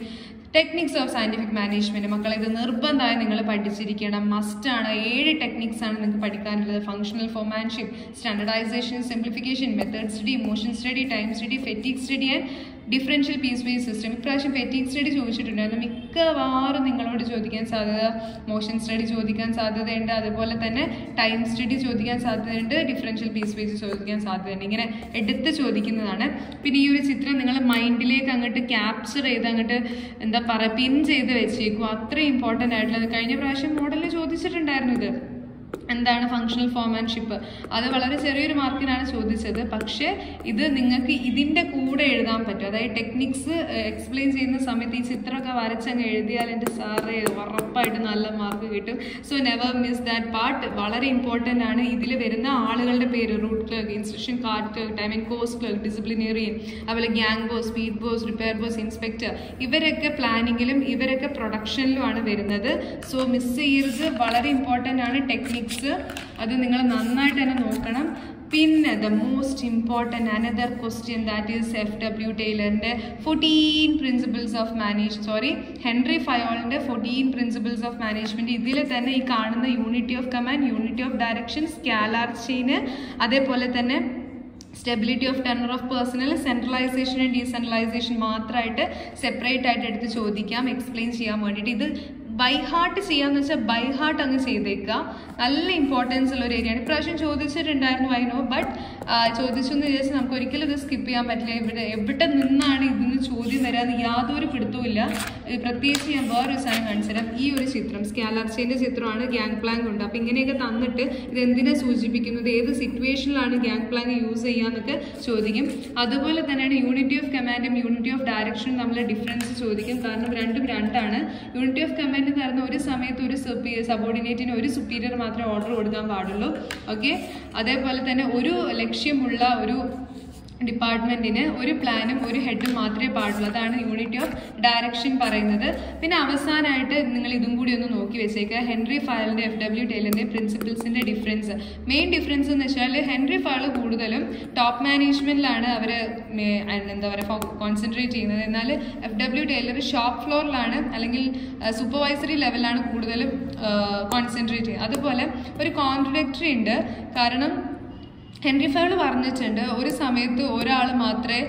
ടെക്നിക്സ് ഓഫ് സയന്റിഫിക് മാനേജ്മെന്റ് മക്കളെ ഇത് നിർബന്ധമായി നിങ്ങൾ പഠിച്ചിരിക്കണം മസ്റ്റാണ് ഏഴ് ടെക്നിക്സ് ആണ് നിങ്ങൾക്ക് പഠിക്കാനുള്ളത് functional foremanship standardisation simplification method study motion study time study fatigue study and differential piece base system ഇപ്രാവശ്യം ഫെറ്റിക് സ്റ്റഡി ചോദിച്ചിട്ടുണ്ടായിരുന്നു മിക്കവാറും നിങ്ങളോട് ചോദിക്കാൻ സാധ്യത മോഷൻ സ്റ്റഡി ചോദിക്കാൻ സാധ്യതയുണ്ട് അതുപോലെ തന്നെ ടൈം സ്റ്റഡി ചോദിക്കാൻ സാധ്യതയുണ്ട് ഡിഫറൻഷ്യൽ പീസ് ബേസ് ചോദിക്കാൻ സാധ്യതയുണ്ട് ഇങ്ങനെ എടുത്ത് ചോദിക്കുന്നതാണ് പിന്നെ ഈ ഒരു ചിത്രം നിങ്ങൾ മൈൻഡിലേക്ക് അങ്ങോട്ട് ക്യാപ്ചർ ചെയ്ത് അങ്ങോട്ട് എന്താ പറയുക പിൻ ചെയ്ത് വെച്ചേക്കും അത്രയും ഇമ്പോർട്ടൻ്റ് ആയിട്ടുള്ളത് കഴിഞ്ഞ പ്രാവശ്യം മോഡലിൽ ചോദിച്ചിട്ടുണ്ടായിരുന്നു ഇത് എന്താണ് ഫങ്ഷണൽ ഫോമാൻഷിപ്പ് അത് വളരെ ചെറിയൊരു മാർക്കിനാണ് ചോദിച്ചത് പക്ഷേ ഇത് നിങ്ങൾക്ക് ഇതിൻ്റെ കൂടെ എഴുതാൻ പറ്റും അതായത് ടെക്നിക്സ് എക്സ്പ്ലെയിൻ ചെയ്യുന്ന സമയത്ത് ഈ ചിത്രമൊക്കെ വരച്ചങ്ങ് എഴുതിയാൽ എൻ്റെ സാറ് ഉറപ്പായിട്ട് നല്ല മാർക്ക് കിട്ടും so never miss that part വളരെ ഇമ്പോർട്ടൻ്റ് ആണ് ഇതിൽ വരുന്ന ആളുകളുടെ പേര് route clerk instruction card clerk time and കോഴ്സ് ക്ലർക്ക് ഡിസിപ്ലിനേറിയൻ അതുപോലെ gang boss speed boss repair boss inspector ഇവരൊക്കെ പ്ലാനിങ്ങിലും ഇവരൊക്കെ പ്രൊഡക്ഷനിലുമാണ് വരുന്നത് സോ മിസ് ചെയ്യരുത് വളരെ ഇമ്പോർട്ടൻ്റ് ആണ് ടെക്നിക്സ് അത് നിങ്ങൾ നന്നായിട്ട് തന്നെ നോക്കണം പിന്നെ the most important another question that is F W ടൈലറിൻ്റെ fourteen principles of manage sorry Henri ഫയോളിൻ്റെ ഫോർട്ടീൻ പ്രിൻസിപ്പിൾസ് ഓഫ് മാനേജ്മെൻറ്റ് ഇതിൽ തന്നെ ഈ കാണുന്ന unity of command unity of direction scalar chain അതേപോലെ തന്നെ stability of tenure of personnel centralisation and decentralisation മാത്രമായിട്ട് separate ആയിട്ട് എടുത്ത് ചോദിക്കാം എക്സ്പ്ലെയിൻ ചെയ്യാൻ വേണ്ടിയിട്ട് ഇത് ബൈ ഹാർട്ട് ചെയ്യാന്ന് വെച്ചാൽ ബൈ ഹാർട്ട് അങ്ങ് ചെയ്തേക്കുക നല്ല ഇമ്പോർട്ടൻസ് ഉള്ള ഒരു ഏരിയയാണ് ഇപ്രാവശ്യം ചോദിച്ചിട്ടുണ്ടായിരുന്നു ഐ നോ ബട്ട് ചോദിച്ചു എന്ന് വിചാരിച്ച് നമുക്ക് ഒരിക്കലും ഇത് സ്കിപ്പ് ചെയ്യാൻ പറ്റില്ല ഇവിടെ എവിടെ നിന്നാണ് ഇതിന് ചോദ്യം വരാന്ന് യാതൊരു പിടുത്തവും ഇല്ല ഇത് പ്രത്യേകിച്ച് ഞാൻ വേറൊരു സാധനം കാണിച്ചുതരാം ഈ ഒരു ചിത്രം സ്കാലർച്ചേൻ്റെ ചിത്രമാണ് ഗ്യാങ് പ്ലാങ്ക് ഉണ്ട് അപ്പം ഇങ്ങനെയൊക്കെ തന്നിട്ട് ഇത് എന്തിനെ സൂചിപ്പിക്കുന്നത് ഏത് സിറ്റുവേഷനിലാണ് ഗ്യാങ് പ്ലാങ്ക് യൂസ് ചെയ്യാന്നൊക്കെ ചോദിക്കും അതുപോലെ തന്നെയാണ് യൂണിറ്റി ഓഫ് കമാൻഡും യൂണിറ്റി ഓഫ് ഡയറക്ഷനും തമ്മിൽ ഡിഫറൻസ് ചോദിക്കും കാരണം രണ്ടും രണ്ടാണ് യൂണിറ്റി ഓഫ് കമാൻഡ് എന്ന് പറയുന്ന ഒരു സമയത്ത് ഒരു സബോർഡിനേറ്റിന് ഒരു സുപ്പീരിയർ മാത്രമേ ഓർഡർ കൊടുക്കാൻ പാടുള്ളൂ ഓക്കെ അതേപോലെ തന്നെ ഒരു ലക്ഷ്യമുള്ള ഒരു ഡിപ്പാർട്ട്മെന്റിന് ഒരു പ്ലാനും ഒരു ഹെഡും മാത്രമേ പാടുള്ളൂ അതാണ് യൂണിറ്റി ഓഫ് ഡയറക്ഷൻ പറയുന്നത് പിന്നെ അവസാനമായിട്ട് നിങ്ങൾ ഇതും കൂടി ഒന്ന് നോക്കി വെച്ചേക്കുക ഹെൻറി ഫയലിന്റെ എഫ് ഡബ്ല്യു ടൈലിന്റെ പ്രിൻസിപ്പിൾസിന്റെ ഡിഫറൻസ് മെയിൻ ഡിഫറൻസ് എന്ന് വെച്ചാൽ ഹെൻറി ഫയൽ കൂടുതലും ടോപ്പ് മാനേജ്മെന്റിലാണ് അവർ എന്താ പറയുക കോൺസെൻട്രേറ്റ് ചെയ്യുന്നത് എന്നാൽ എഫ് ഡബ്ല്യു ടൈലർ ഷോപ്പ് ഫ്ലോറിലാണ് അല്ലെങ്കിൽ സൂപ്പർവൈസറി ലെവലിലാണ് കൂടുതലും കോൺസെൻട്രേറ്റ് ചെയ്യുന്നത് അതുപോലെ ഒരു കോൺട്രഡിക്ടറി ഉണ്ട് കാരണം ഹെൻറി ഫയൽ പറഞ്ഞിട്ടുണ്ട് ഒരു സമയത്ത് ഒരാൾ മാത്രമേ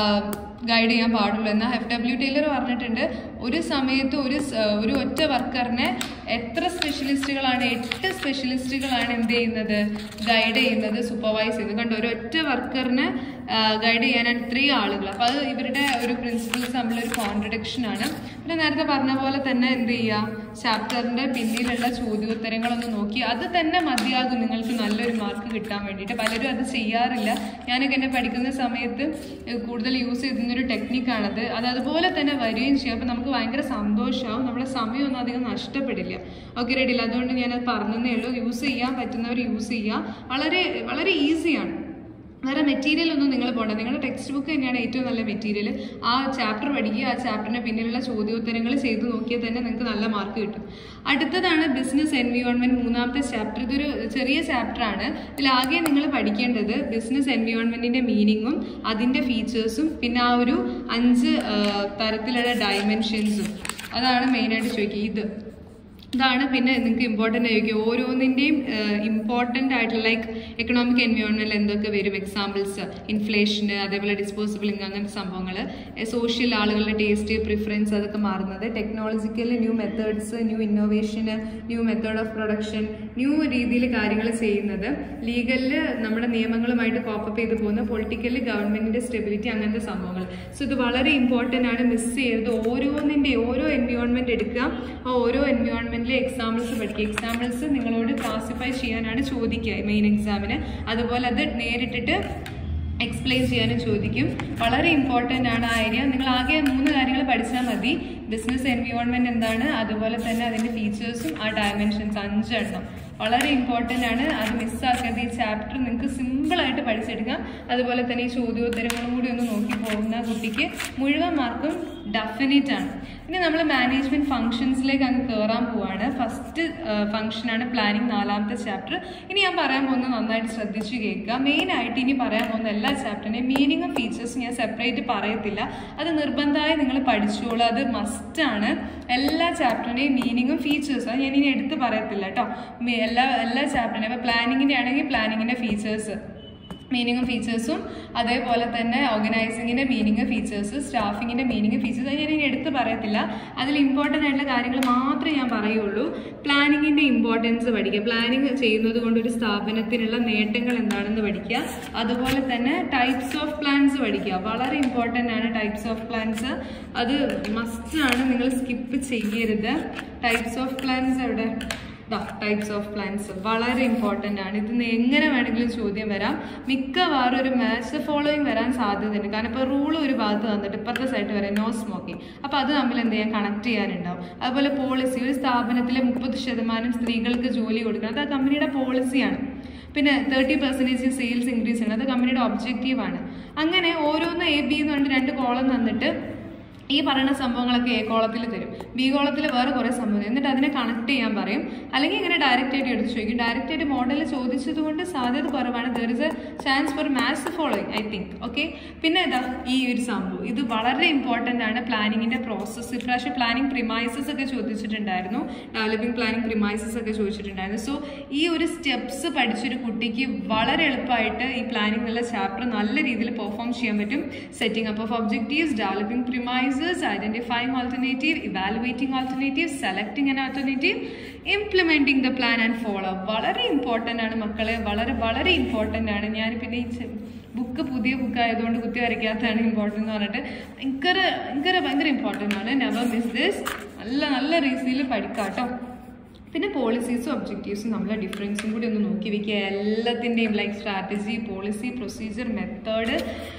ഗൈഡ് ചെയ്യാൻ പാടുള്ളൂ എന്നാൽ എഫ് ഡബ്ല്യു ടൈലർ പറഞ്ഞിട്ടുണ്ട് ഒരു സമയത്ത് ഒരു സ- ഒരു ഒറ്റ വർക്കറിനെ എത്ര സ്പെഷ്യലിസ്റ്റുകളാണ് എട്ട് സ്പെഷ്യലിസ്റ്റുകളാണ് എന്ത് ചെയ്യുന്നത് ഗൈഡ് ചെയ്യുന്നത് സൂപ്പർവൈസ് ചെയ്യുന്നത് കണ്ടോ ഒരു ഒറ്റ വർക്കറിനെ ഗൈഡ് ചെയ്യാനാണ് ഇത്രയും ആളുകൾ അപ്പോൾ അത് ഇവരുടെ ഒരു പ്രിൻസിപ്പിൾസ് തമ്മിലൊരു കോൺട്രഡിക്ഷൻ ആണ് പിന്നെ നേരത്തെ പറഞ്ഞ പോലെ തന്നെ എന്ത് ചെയ്യുക ചാപ്റ്ററിന്റെ പിന്നിലുള്ള ചോദ്യോത്തരങ്ങളൊന്ന് നോക്കി അത് തന്നെ മതിയാകും നിങ്ങൾക്ക് നല്ലൊരു മാർക്ക് കിട്ടാൻ വേണ്ടിയിട്ട് പലരും അത് ചെയ്യാറില്ല ഞാനൊക്കെ എന്നെ പഠിക്കുന്ന സമയത്ത് ഏഹ് കൂടുതൽ യൂസ് ചെയ്തിരുന്നൊരു ടെക്നിക്കാണത് അത് അതുപോലെ തന്നെ വരികയും ചെയ്യും അപ്പോൾ നമുക്ക് ഭയങ്കര സന്തോഷമാവും നമ്മുടെ സമയമൊന്നും അധികം നഷ്ടപ്പെടില്ല ഓക്കെ റെഡിയില്ല അതുകൊണ്ട് ഞാനത് പറഞ്ഞതേ ഉള്ളൂ യൂസ് ചെയ്യാൻ പറ്റുന്നവർ യൂസ് ചെയ്യുക വളരെ വളരെ ഈസിയാണ് വേറെ മെറ്റീരിയൽ ഒന്നും നിങ്ങൾ പോകണ്ട നിങ്ങളുടെ ടെക്സ്റ്റ് ബുക്ക് തന്നെയാണ് ഏറ്റവും നല്ല മെറ്റീരിയൽ ആ ചാപ്റ്റർ പഠിക്കുക ആ ചാപ്റ്ററിന് പിന്നിലുള്ള ചോദ്യോത്തരങ്ങൾ ചെയ്ത് നോക്കിയാൽ തന്നെ നിങ്ങൾക്ക് നല്ല മാർക്ക് കിട്ടും അടുത്തതാണ് ബിസിനസ് എൻവിയോൺമെന്റ് മൂന്നാമത്തെ ചാപ്റ്റർ ഇതൊരു ചെറിയ ചാപ്റ്റർ ആണ് ഇതിലാകെ നിങ്ങൾ പഠിക്കേണ്ടത് ബിസിനസ് എൻവിയോൺമെന്റിന്റെ മീനിങ്ങും അതിന്റെ ഫീച്ചേഴ്സും പിന്നെ ആ ഒരു അഞ്ച് ആ, തരത്തിലുള്ള ഡയമെൻഷൻസും അതാണ് മെയിനായിട്ട് ചോദിക്കുക ഇത് ഇതാണ് പിന്നെ നിങ്ങൾക്ക് ഇമ്പോർട്ടൻ്റ് ആയിരിക്കും ഓരോന്നിൻ്റെയും ഇമ്പോർട്ടൻ്റ് ആയിട്ടുള്ള ലൈക്ക് എക്കണോമിക് എൻവയോൺമെൻറ്റിൽ എന്തൊക്കെ വരും എക്സാമ്പിൾസ് ഇൻഫ്ലേഷന് അതേപോലെ ഡിസ്പോസിബിൾ ഇൻകം അങ്ങനത്തെ സംഭവങ്ങൾ സോഷ്യൽ ആളുകളുടെ ടേസ്റ്റ് പ്രിഫറൻസ് അതൊക്കെ മാറുന്നത് technological new methods new innovation new method of production new രീതിയിൽ കാര്യങ്ങൾ ചെയ്യുന്നത് ലീഗലിൽ നമ്മുടെ നിയമങ്ങളുമായിട്ട് കോപ്പപ്പ് ചെയ്ത് പോകുന്ന പൊളിറ്റിക്കലി ഗവൺമെന്റിന്റെ സ്റ്റെബിലിറ്റി അങ്ങനത്തെ സംഭവങ്ങൾ സോ ഇത് വളരെ ഇമ്പോർട്ടൻ്റ് ആണ് മിസ് ചെയ്യരുത് ഓരോന്നിൻ്റെ ഓരോ എൻവയോൺമെന്റ് എടുക്കുക ആ ഓരോ എൻവയോൺമെന്റിലെ എക്സാമ്പിൾസ് പഠിക്കുക എക്സാമ്പിൾസ് നിങ്ങളോട് ക്ലാസിഫൈ ചെയ്യാനാണ് ചോദിക്കുക മെയിൻ എക്സാമിന് അതുപോലെ അത് നേരിട്ടിട്ട് എക്സ്പ്ലെയിൻ ചെയ്യാനും ചോദിക്കും വളരെ ഇമ്പോർട്ടൻ്റ് ആണ് ആ ഏരിയ നിങ്ങൾ ആകെ മൂന്ന് കാര്യങ്ങൾ പഠിച്ചാൽ മതി ബിസിനസ് എൻവിയോൺമെന്റ് എന്താണ് അതുപോലെ തന്നെ അതിന്റെ ഫീച്ചേഴ്സും ആ ഡയമെൻഷൻസ് അഞ്ചെണ്ണം വളരെ ഇമ്പോർട്ടൻ്റ് ആണ് അത് മിസ്സാക്കാതെ ഈ ചാപ്റ്റർ നിങ്ങൾക്ക് സിമ്പിളായിട്ട് പഠിച്ചെടുക്കാം അതുപോലെ തന്നെ ഈ ചോദ്യോത്തരങ്ങളും കൂടി ഒന്ന് നോക്കി പോകുന്ന കുട്ടിക്ക് മുഴുവൻ മാർക്കും ഡെഫിനിറ്റ് ആണ് ഇനി നമ്മൾ മാനേജ്മെന്റ് ഫംഗ്ഷൻസിലേക്ക് അങ്ങ് കയറാൻ പോവാണ് ഫസ്റ്റ് ഫംഗ്ഷനാണ് പ്ലാനിങ് നാലാമത്തെ ചാപ്റ്റർ ഇനി ഞാൻ പറയാൻ പോകുന്നത് നന്നായിട്ട് ശ്രദ്ധിച്ചു കേൾക്കുക മെയിൻ ആയിട്ട് ഇനി പറയാൻ പോകുന്ന എല്ലാ ചാപ്റ്ററിനെയും മീനിങ്ങും ഫീച്ചേഴ്സും ഞാൻ സെപ്പറേറ്റ് പറയത്തില്ല അത് നിർബന്ധമായി നിങ്ങൾ പഠിച്ചോളൂ അത് മസ്റ്റാണ് എല്ലാ ചാപ്റ്ററിൻ്റെയും മീനിങ്ങും ഫീച്ചേഴ്സും അത് ഞാൻ ഇനി എടുത്ത് പറയത്തില്ല കേട്ടോ എല്ലാ എല്ലാ ചാപ്റ്ററിനെയും ഇപ്പോൾ പ്ലാനിങ്ങിൻ്റെ ആണെങ്കിൽ പ്ലാനിങ്ങിൻ്റെ ഫീച്ചേഴ്സ് മീനിങ്ങും ഫീച്ചേഴ്സും അതേപോലെ തന്നെ ഓർഗനൈസിങ്ങിൻ്റെ മീനിങ് ഫീച്ചേഴ്സ് സ്റ്റാഫിങ്ങിൻ്റെ മീനിങ് ഫീച്ചേഴ്സ് അത് ഞാൻ ഇനി എടുത്ത് പറയത്തില്ല അതിൽ ഇമ്പോർട്ടൻ്റ് ആയിട്ടുള്ള കാര്യങ്ങൾ മാത്രമേ ഞാൻ പറയുള്ളൂ പ്ലാനിങ്ങിൻ്റെ ഇമ്പോർട്ടൻസ് പഠിക്കുക പ്ലാനിങ് ചെയ്യുന്നത് കൊണ്ട് ഒരു സ്ഥാപനത്തിനുള്ള നേട്ടങ്ങൾ എന്താണെന്ന് പഠിക്കുക അതുപോലെ തന്നെ ടൈപ്സ് ഓഫ് പ്ലാൻസ് പഠിക്കുക വളരെ ഇമ്പോർട്ടൻ്റ് ആണ് ടൈപ്സ് ഓഫ് പ്ലാൻസ് അത് മസ്റ്റാണ് നിങ്ങൾ സ്കിപ്പ് ചെയ്യരുത് ടൈപ്സ് ഓഫ് പ്ലാൻസ് എവിടെ ടൈപ്സ് ഓഫ് പ്ലാന്റ്സ് വളരെ ഇമ്പോർട്ടൻ്റ് ആണ് ഇതിന് എങ്ങനെ വേണമെങ്കിലും ചോദ്യം വരാം മിക്കവാറും ഒരു മാച്ച് ഫോളോയിങ് വരാൻ സാധ്യതയുണ്ട് കാരണം ഇപ്പോൾ റൂൾ ഒരു ഭാഗത്ത് വന്നിട്ട് ഇപ്പുറത്തെ സൈഡ് വരെ നോ സ്മോക്കിംഗ് അപ്പോൾ അത് തമ്മിൽ എന്ത് ചെയ്യാൻ കണക്ട് ചെയ്യാനുണ്ടാവും അതുപോലെ പോളിസി ഒരു സ്ഥാപനത്തിലെ മുപ്പത് ശതമാനം സ്ത്രീകൾക്ക് ജോലി കൊടുക്കണം അത് ആ കമ്പനിയുടെ പോളിസിയാണ് പിന്നെ തേർട്ടി പെർസെൻറ്റേജ് സെയിൽസ് ഇൻക്രീസ് ചെയ്യണം അത് കമ്പനിയുടെ ഒബ്ജക്റ്റീവാണ് അങ്ങനെ ഓരോന്ന് എ ബി എന്ന് പറഞ്ഞിട്ട് രണ്ട് കോളം തന്നിട്ട് ഈ പറയുന്ന സംഭവങ്ങളൊക്കെ എ കോളത്തിൽ തരും ബി കോളത്തിൽ വേറെ കുറേ സംഭവം എന്നിട്ട് അതിനെ കണക്ട് ചെയ്യാൻ പറയും അല്ലെങ്കിൽ ഇങ്ങനെ ഡയറക്റ്റ് ആയിട്ട് എടുത്ത് ചോദിക്കും ഡയറക്റ്റ് ആയിട്ട് മോഡൽ ചോദിച്ചത് കൊണ്ട് സാധ്യത കുറവാണ് there is a chance for match following I think okay പിന്നെ ഇതാ ഈ ഒരു സംഭവം ഇത് വളരെ ഇമ്പോർട്ടൻ്റ് ആണ് പ്ലാനിങ്ങിൻ്റെ പ്രോസസ്സ് ഇപ്രാവശ്യം പ്ലാനിങ് പ്രിമൈസസ് ഒക്കെ ചോദിച്ചിട്ടുണ്ടായിരുന്നു ഡെവലപ്പിംഗ് പ്ലാനിങ് പ്രിമൈസസ് ഒക്കെ ചോദിച്ചിട്ടുണ്ടായിരുന്നു സോ ഈ ഒരു സ്റ്റെപ്സ് പഠിച്ചൊരു കുട്ടിക്ക് വളരെ എളുപ്പമായിട്ട് ഈ പ്ലാനിംഗ് എന്നുള്ള ചാപ്റ്റർ നല്ല രീതിയിൽ പെർഫോം ചെയ്യാൻ പറ്റും setting up of objectives developing premises identifying alternative evaluating alternative selecting an alternative implementing the plan and follow വളരെ ഇമ്പോർട്ടൻ്റ് ആണ് മക്കളെ വളരെ വളരെ ഇമ്പോർട്ടൻ്റ് ആണ് ഞാൻ പിന്നെ ഈ ബുക്ക് പുതിയ ബുക്ക് ആയതുകൊണ്ട് കുത്തി വരയ്ക്കാത്തതാണ് ഇമ്പോർട്ടൻ്റ് എന്ന് പറഞ്ഞിട്ട് ഭയങ്കര ഭയങ്കര ഭയങ്കര ഇമ്പോർട്ടൻ്റ് ആണ് നെവർ മിസ് ദിസ് നല്ല നല്ല രീതിയിൽ പഠിക്കാം കേട്ടോ പിന്നെ പോളിസീസും ഒബ്ജക്റ്റീവ്സും നമ്മളെ ഡിഫറൻസും കൂടി ഒന്ന് നോക്കി വെക്കുക എല്ലാത്തിൻ്റെയും like strategy policy procedure method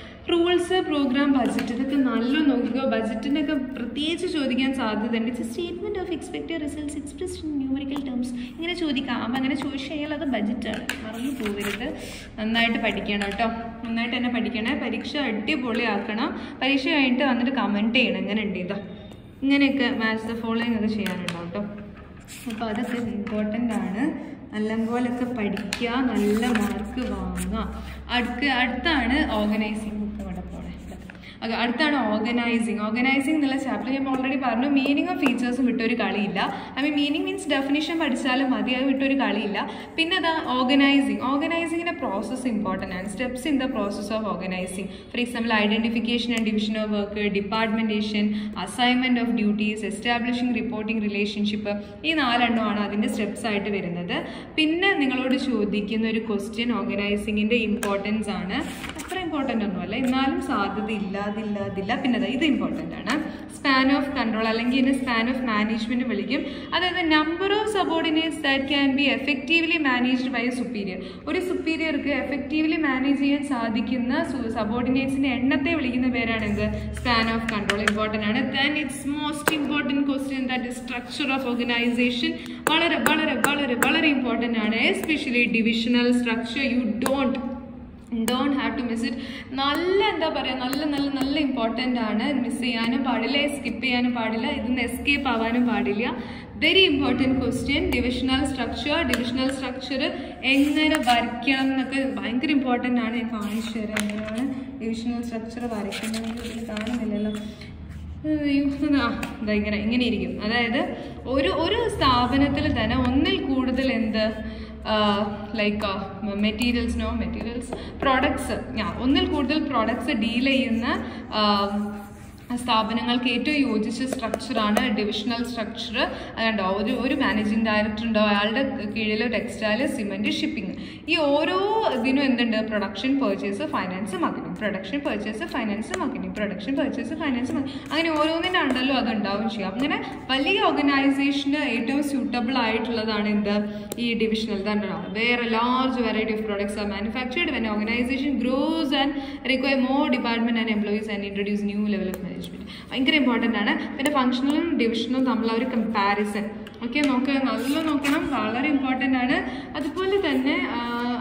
rules program budget ഇതൊക്കെ നല്ല നോക്കുക ബഡ്ജറ്റിനൊക്കെ പ്രത്യേകിച്ച് ചോദിക്കാൻ സാധ്യതയുണ്ട് it's statement of expected results express in numerical terms ഇങ്ങനെ ചോദിക്കാം അപ്പം അങ്ങനെ ചോദിച്ചു കഴിഞ്ഞാൽ അത് ബഡ്ജറ്റാണ് മറന്നു പോകരുത് നന്നായിട്ട് പഠിക്കണം കേട്ടോ നന്നായിട്ട് തന്നെ പഠിക്കണേ പരീക്ഷ അടിപൊളിയാക്കണം പരീക്ഷ കഴിഞ്ഞിട്ട് വന്നിട്ട് കമൻറ്റ് ചെയ്യണം എങ്ങനെ ഉണ്ട് ഇതാ ഇങ്ങനെയൊക്കെ മാത്സ് ദ ഫോളോയിങ് ഒക്കെ ചെയ്യാനുണ്ടാവും കേട്ടോ അപ്പോൾ അതൊക്കെ ഇമ്പോർട്ടൻ്റ് ആണ് നല്ലപോലൊക്കെ പഠിക്കുക നല്ല മാർക്ക് വാങ്ങുക അടുക്ക അടുത്താണ് ഓർഗനൈസിങ് ബുക്ക് ഇവിടെ പോണേ അത് അടുത്താണ് ഓർഗനൈസിങ് ഓർഗനൈസിങ് എന്നുള്ള ചാപ്റ്റർ ഞാൻ ഓൾറെഡി പറഞ്ഞു മീനിങ്ങും ഫീച്ചേഴ്സും വിട്ടൊരു കളിയില്ല I mean meaning means definition പഠിച്ചാലും മതി അത് വിട്ടൊരു കളിയില്ല പിന്നെ അതാ ഓർഗനൈസിങ് ഓർഗനൈസിങ്ങിൻ്റെ പ്രോസസ്സ് ഇമ്പോർട്ടൻ്റ് ആണ് steps in the process of organising for example identification and division of work departmentation assignment of duties establishing reporting relationship ഈ നാലെണ്ണമാണ് അതിൻ്റെ സ്റ്റെപ്സ് ആയിട്ട് വരുന്നത് പിന്നെ നിങ്ങളോട് ചോദിക്കുന്ന ഒരു ക്വസ്റ്റ്യൻ ഓർഗനൈസിങ്ങിൻ്റെ ഇമ്പോർട്ടൻസ് ആണ് അത്ര ഇമ്പോർട്ടൻ്റ് ഒന്നുമല്ല എന്നാലും സാധ്യത ഇല്ലാതില്ലാതില്ല പിന്നെ ദാ ഇത് ഇമ്പോർട്ടൻ്റ് ആണ് സ്പാൻ ഓഫ് കൺട്രോൾ അല്ലെങ്കിൽ ഇതിനെ സ്പാൻ ഓഫ് മാനേജ്മെൻറ്റ് വിളിക്കും അതായത് number of subordinates that can be effectively managed by a superior ഒരു സുപ്പീരിയർക്ക് എഫക്റ്റീവ്ലി മാനേജ് ചെയ്യാൻ സാധിക്കുന്ന സബോർഡിനേറ്റ്സിൻ്റെ എണ്ണത്തെ വിളിക്കുന്ന പേരാണ് എന്ത് സ്പാൻ ഓഫ് കൺട്രോൾ ഇമ്പോർട്ടൻ്റ് ആണ് then it's most important question that is structure of organisation വളരെ വളരെ വളരെ വളരെ ഇമ്പോർട്ടൻ്റ് ആണ് especially divisional structure you don't don't have to miss it നല്ല എന്താ പറയുക നല്ല നല്ല നല്ല ഇമ്പോർട്ടൻ്റ് ആണ് മിസ് ചെയ്യാനും പാടില്ല സ്കിപ്പ് ചെയ്യാനും പാടില്ല ഇതിന്ന് എസ്കേപ്പ് ആവാനും പാടില്ല very important question divisional structure divisional structure എങ്ങനെ വരയ്ക്കണം എന്നൊക്കെ ഭയങ്കര ഇമ്പോർട്ടൻ്റ് ആണ് ഞാൻ കാണിച്ചു തരാം എങ്ങനെയാണ് ഡിവിഷണൽ സ്ട്രക്ചർ വരയ്ക്കുന്നത് ഇതിൽ കാണുന്നില്ലല്ലോ അയ്യോ, ആ, ദാ ഇങ്ങനെ ഇങ്ങനെ ഇരിക്കും അതായത് ഒരു ഒരു സ്ഥാപനത്തിൽ തന്നെ ഒന്നിൽ കൂടുതൽ എന്ത് like materials no materials products ഞാൻ ഒന്നിൽ കൂടുതൽ പ്രോഡക്ട്സ് ഡീൽ ചെയ്യുന്ന ആ, സ്ഥാപനങ്ങൾക്ക് ഏറ്റവും യോജിച്ച സ്ട്രക്ചറാണ് ഡിവിഷണൽ സ്ട്രക്ചർ അതുണ്ടോ ഒരു ഒരു മാനേജിങ് ഡയറക്ടർ ഉണ്ടോ അയാളുടെ കീഴിൽ ടെക്സ്റ്റൈൽ സിമെൻറ്റ് ഷിപ്പിംഗ് ഈ ഓരോ ഇതിനും എന്തുണ്ട് production purchase finance marketing production purchase finance marketing production purchase finance അങ്ങനെ ഓരോന്നിൻ്റെ ഉണ്ടല്ലോ അത് ഉണ്ടാവും ചെയ്യാം അങ്ങനെ വലിയ ഓർഗനൈസേഷന് ഏറ്റവും സ്യൂട്ടബിൾ ആയിട്ടുള്ളതാണ് എന്ത് ഈ ഡിവിഷണൽ തന്നെ വേറെ large variety of products are manufactured when organisation grows and require more department and employees and introduce new level of management ഭയങ്കര ഇമ്പോർട്ടൻ്റ് ആണ് പിന്നെ ഫംഗ്ഷണലും ഡിവിഷണലും തമ്മിലുള്ള ഒരു കമ്പാരിസൺ ഓക്കെ നോക്കുക നല്ല നോക്കണം വളരെ ഇമ്പോർട്ടൻ്റ് ആണ് അതുപോലെ തന്നെ ആ, അത്രയും ഇമ്പോർട്ടൻ്റ്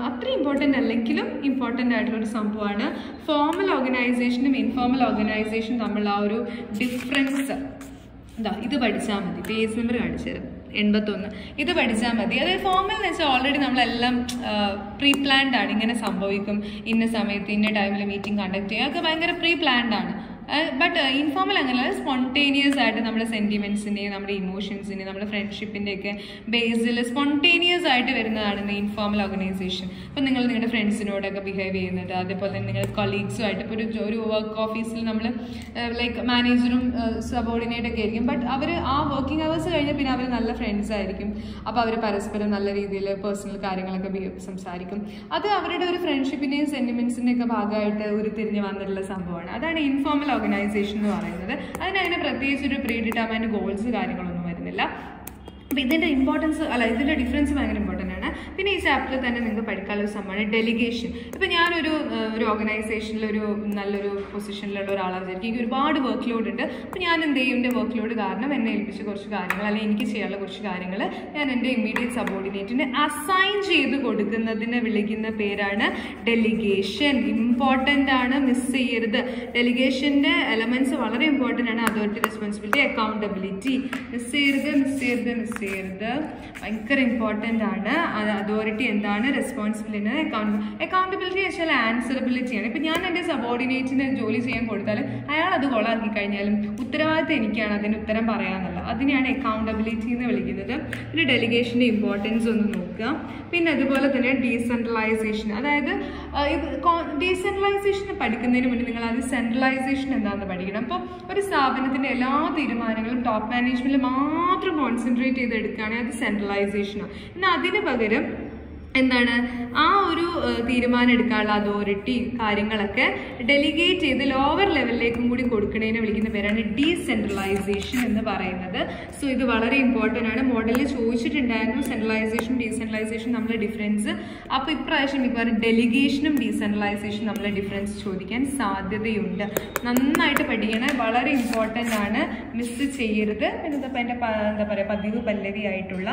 ഇമ്പോർട്ടൻ്റ് അല്ലെങ്കിലും ഇമ്പോർട്ടൻ്റ് ആയിട്ടുള്ള ഒരു സംഭവമാണ് ഫോമൽ ഓർഗനൈസേഷനും ഇൻഫോർമൽ ഓർഗനൈസേഷനും തമ്മിലുള്ള ആ ഒരു ഡിഫറൻസ് ഇതാ ഇത് പഠിച്ചാൽ മതി പേജ് നമ്പർ കാണിച്ചു തരാം എൺപത്തൊന്ന് ഇത് പഠിച്ചാൽ മതി അതായത് ഫോമൽ എന്ന് വെച്ചാൽ ഓൾറെഡി നമ്മളെല്ലാം പ്രീ പ്ലാൻഡ് ആണ് ഇങ്ങനെ സംഭവിക്കും ഇന്ന സമയത്ത് ഇന്ന ടൈമിൽ മീറ്റിംഗ് കണ്ടക്ട് ചെയ്യുക ഒക്കെ ഭയങ്കര പ്രീ പ്ലാൻഡ് ആണ് ബട്ട് ഇൻഫോർമൽ അങ്ങനെയല്ല സ്പോണ്ടേനിയസ് ആയിട്ട് നമ്മുടെ സെൻറ്റിമെൻറ്റ്സിൻ്റെയും നമ്മുടെ ഇമോഷൻസിൻ്റെയും നമ്മുടെ ഫ്രണ്ട്ഷിപ്പിൻ്റെ ഒക്കെ ബേസിൽ സ്പോണ്ടേനിയസ് ആയിട്ട് വരുന്നതാണ് ഈ ഇൻഫോർമൽ ഓർഗനൈസേഷൻ അപ്പം നിങ്ങൾ നിങ്ങളുടെ ഫ്രണ്ട്സിനോടൊക്കെ ബിഹേവ് ചെയ്യുന്നത് അതേപോലെ തന്നെ നിങ്ങളുടെ കൊളീഗ്സുമായിട്ട് ഇപ്പോൾ ഒരു ജോ- ഒരു വർക്ക് ഓഫീസിൽ നമ്മൾ ലൈക്ക് മാനേജറും സബോർഡിനേറ്റ് ഒക്കെ ആയിരിക്കും ബട്ട് അവർ ആ വർക്കിംഗ് അവേഴ്സ് കഴിഞ്ഞാൽ പിന്നെ അവർ നല്ല ഫ്രണ്ട്സ് ആയിരിക്കും അപ്പോൾ അവർ പരസ്പരം നല്ല രീതിയിൽ പേഴ്സണൽ കാര്യങ്ങളൊക്കെ ബി- സംസാരിക്കും അത് അവരുടെ ഒരു ഫ്രണ്ട്ഷിപ്പിൻ്റെയും സെൻറ്റിമെൻറ്റ്സിൻ്റെയും ഒക്കെ ഭാഗമായിട്ട് ഉരുത്തിരിഞ്ഞ് വന്നിട്ടുള്ള സംഭവമാണ് അതാണ് ഇൻഫോർമൽ ഓർഗനൈസേഷൻ എന്ന് പറയുന്നത് അതിനങ്ങനെ പ്രത്യേകിച്ച് ഒരു പ്രീ ഡിറ്റർമൈൻഡ് ഗോൾസ് കാര്യങ്ങളൊന്നും വരുന്നില്ല അപ്പോൾ ഇതിൻ്റെ ഇമ്പോർട്ടൻസ് അല്ല ഇതിൻ്റെ ഡിഫറൻസ് ഭയങ്കര ഇമ്പോർട്ടൻ്റ് ആണ് പിന്നെ ഈ ചാപ്റ്ററിൽ തന്നെ നിങ്ങൾക്ക് പഠിക്കാനുള്ള ഒരു സംഭവമാണ് ഡെലിഗേഷൻ ഇപ്പോൾ ഞാനൊരു ഏഹ്, ഒരു ഓർഗനൈസേഷനിൽ ഒരു നല്ലൊരു പൊസിഷനിലുള്ള ഒരാളാണ് വിചാരിക്കും എനിക്ക് ഒരുപാട് വർക്ക് ലോഡ് ഉണ്ട് അപ്പോൾ ഞാൻ എന്ത് ചെയ്യും എൻ്റെ വർക്ക് ലോഡ് കാരണം എന്നെ ഏൽപ്പിച്ച കുറച്ച് കാര്യങ്ങൾ അല്ലെങ്കിൽ എനിക്ക് ചെയ്യാനുള്ള കുറച്ച് കാര്യങ്ങൾ ഞാൻ എൻ്റെ ഇമ്മീഡിയറ്റ് സബോർഡിനേറ്റിന് അസൈൻ ചെയ്ത് കൊടുക്കുന്നതിനെ വിളിക്കുന്ന പേരാണ് ഡെലിഗേഷൻ ഇമ്പോർട്ടൻ്റ് ആണ് മിസ് ചെയ്യരുത് ഡെലിഗേഷൻ്റെ എലമെൻറ്റ്സ് വളരെ ഇമ്പോർട്ടൻ്റ് ആണ് അതോറിറ്റി റെസ്പോൺസിബിലിറ്റി അക്കൗണ്ടബിലിറ്റി മിസ് ചെയ്യരുത് മിസ് ചെയ്യരുത് മിസ് ചെയ്യരുത് ഭയങ്കര ഇമ്പോർട്ടൻ്റ് ആണ് അതോറിറ്റി എന്താണ് റെസ്പോൺസിബിലിറ്റി അക്കൗണ്ട് അക്കൗണ്ടബിലിറ്റി വെച്ചാൽ ആൻസറബിലിറ്റി ആണ് ഇപ്പം ഞാൻ എൻ്റെ സബോർഡിനേറ്റിന് ജോലി ചെയ്യാൻ കൊടുത്താലും അയാൾ അത് കൊളാക്കി കഴിഞ്ഞാലും ഉത്തരവാദിത്തം എനിക്കാണ് അതിന് ഉത്തരം പറയാനുള്ളത് അതിനെയാണ് അക്കൗണ്ടബിലിറ്റി എന്ന് വിളിക്കുന്നത് പിന്നെ ഡെലിഗേഷൻ്റെ ഇമ്പോർട്ടൻസ് ഒന്ന് നോക്കുക പിന്നെ അതുപോലെ തന്നെ ഡീസെൻട്രലൈസേഷൻ അതായത് ആ, ഇത് ഡീസെൻട്രലൈസേഷൻ പഠിക്കുന്നതിന് മുന്നേ നിങ്ങൾ അത് സെൻട്രലൈസേഷൻ എന്താണെന്ന് പഠിക്കണം അപ്പോൾ ഒരു സ്ഥാപനത്തിൻ്റെ എല്ലാ തീരുമാനങ്ങളും ടോപ്പ് മാനേജ്മെൻറ്റിൽ മാത്രം കോൺസെൻട്രേറ്റ് ചെയ്ത് എടുക്കുകയാണെങ്കിൽ അത് സെൻട്രലൈസേഷനാണ് എന്നാൽ അതിന് പകരം എന്താണ് ആ ഒരു ഏഹ്, തീരുമാനം എടുക്കാനുള്ള അതോറിറ്റി കാര്യങ്ങളൊക്കെ ഡെലിഗേറ്റ് ചെയ്ത് ലോവർ ലെവലിലേക്കും കൂടി കൊടുക്കുന്നതിനെ വിളിക്കുന്ന പേരാണ് ഡീസെൻട്രലൈസേഷൻ എന്ന് പറയുന്നത് സോ ഇത് വളരെ ഇമ്പോർട്ടൻ്റ് ആണ് മോഡലിൽ ചോദിച്ചിട്ടുണ്ടായിരുന്നു സെൻട്രലൈസേഷൻ ഡീസെൻട്രലൈസേഷൻ നമ്മളെ ഡിഫറൻസ് അപ്പോൾ ഇപ്രാവശ്യം മിക്കവാറും ഡെലിഗേഷനും ഡീസെൻട്രലൈസേഷനും നമ്മളെ ഡിഫറൻസ് ചോദിക്കാൻ സാധ്യതയുണ്ട് നന്നായിട്ട് പഠിക്കണേ വളരെ ഇമ്പോർട്ടൻ്റ് ആണ് മിസ് ചെയ്യരുത് പിന്നെ ഇതപ്പോൾ എൻ്റെ എന്താ പറയുക പതിവ് പല്ലവിയായിട്ടുള്ള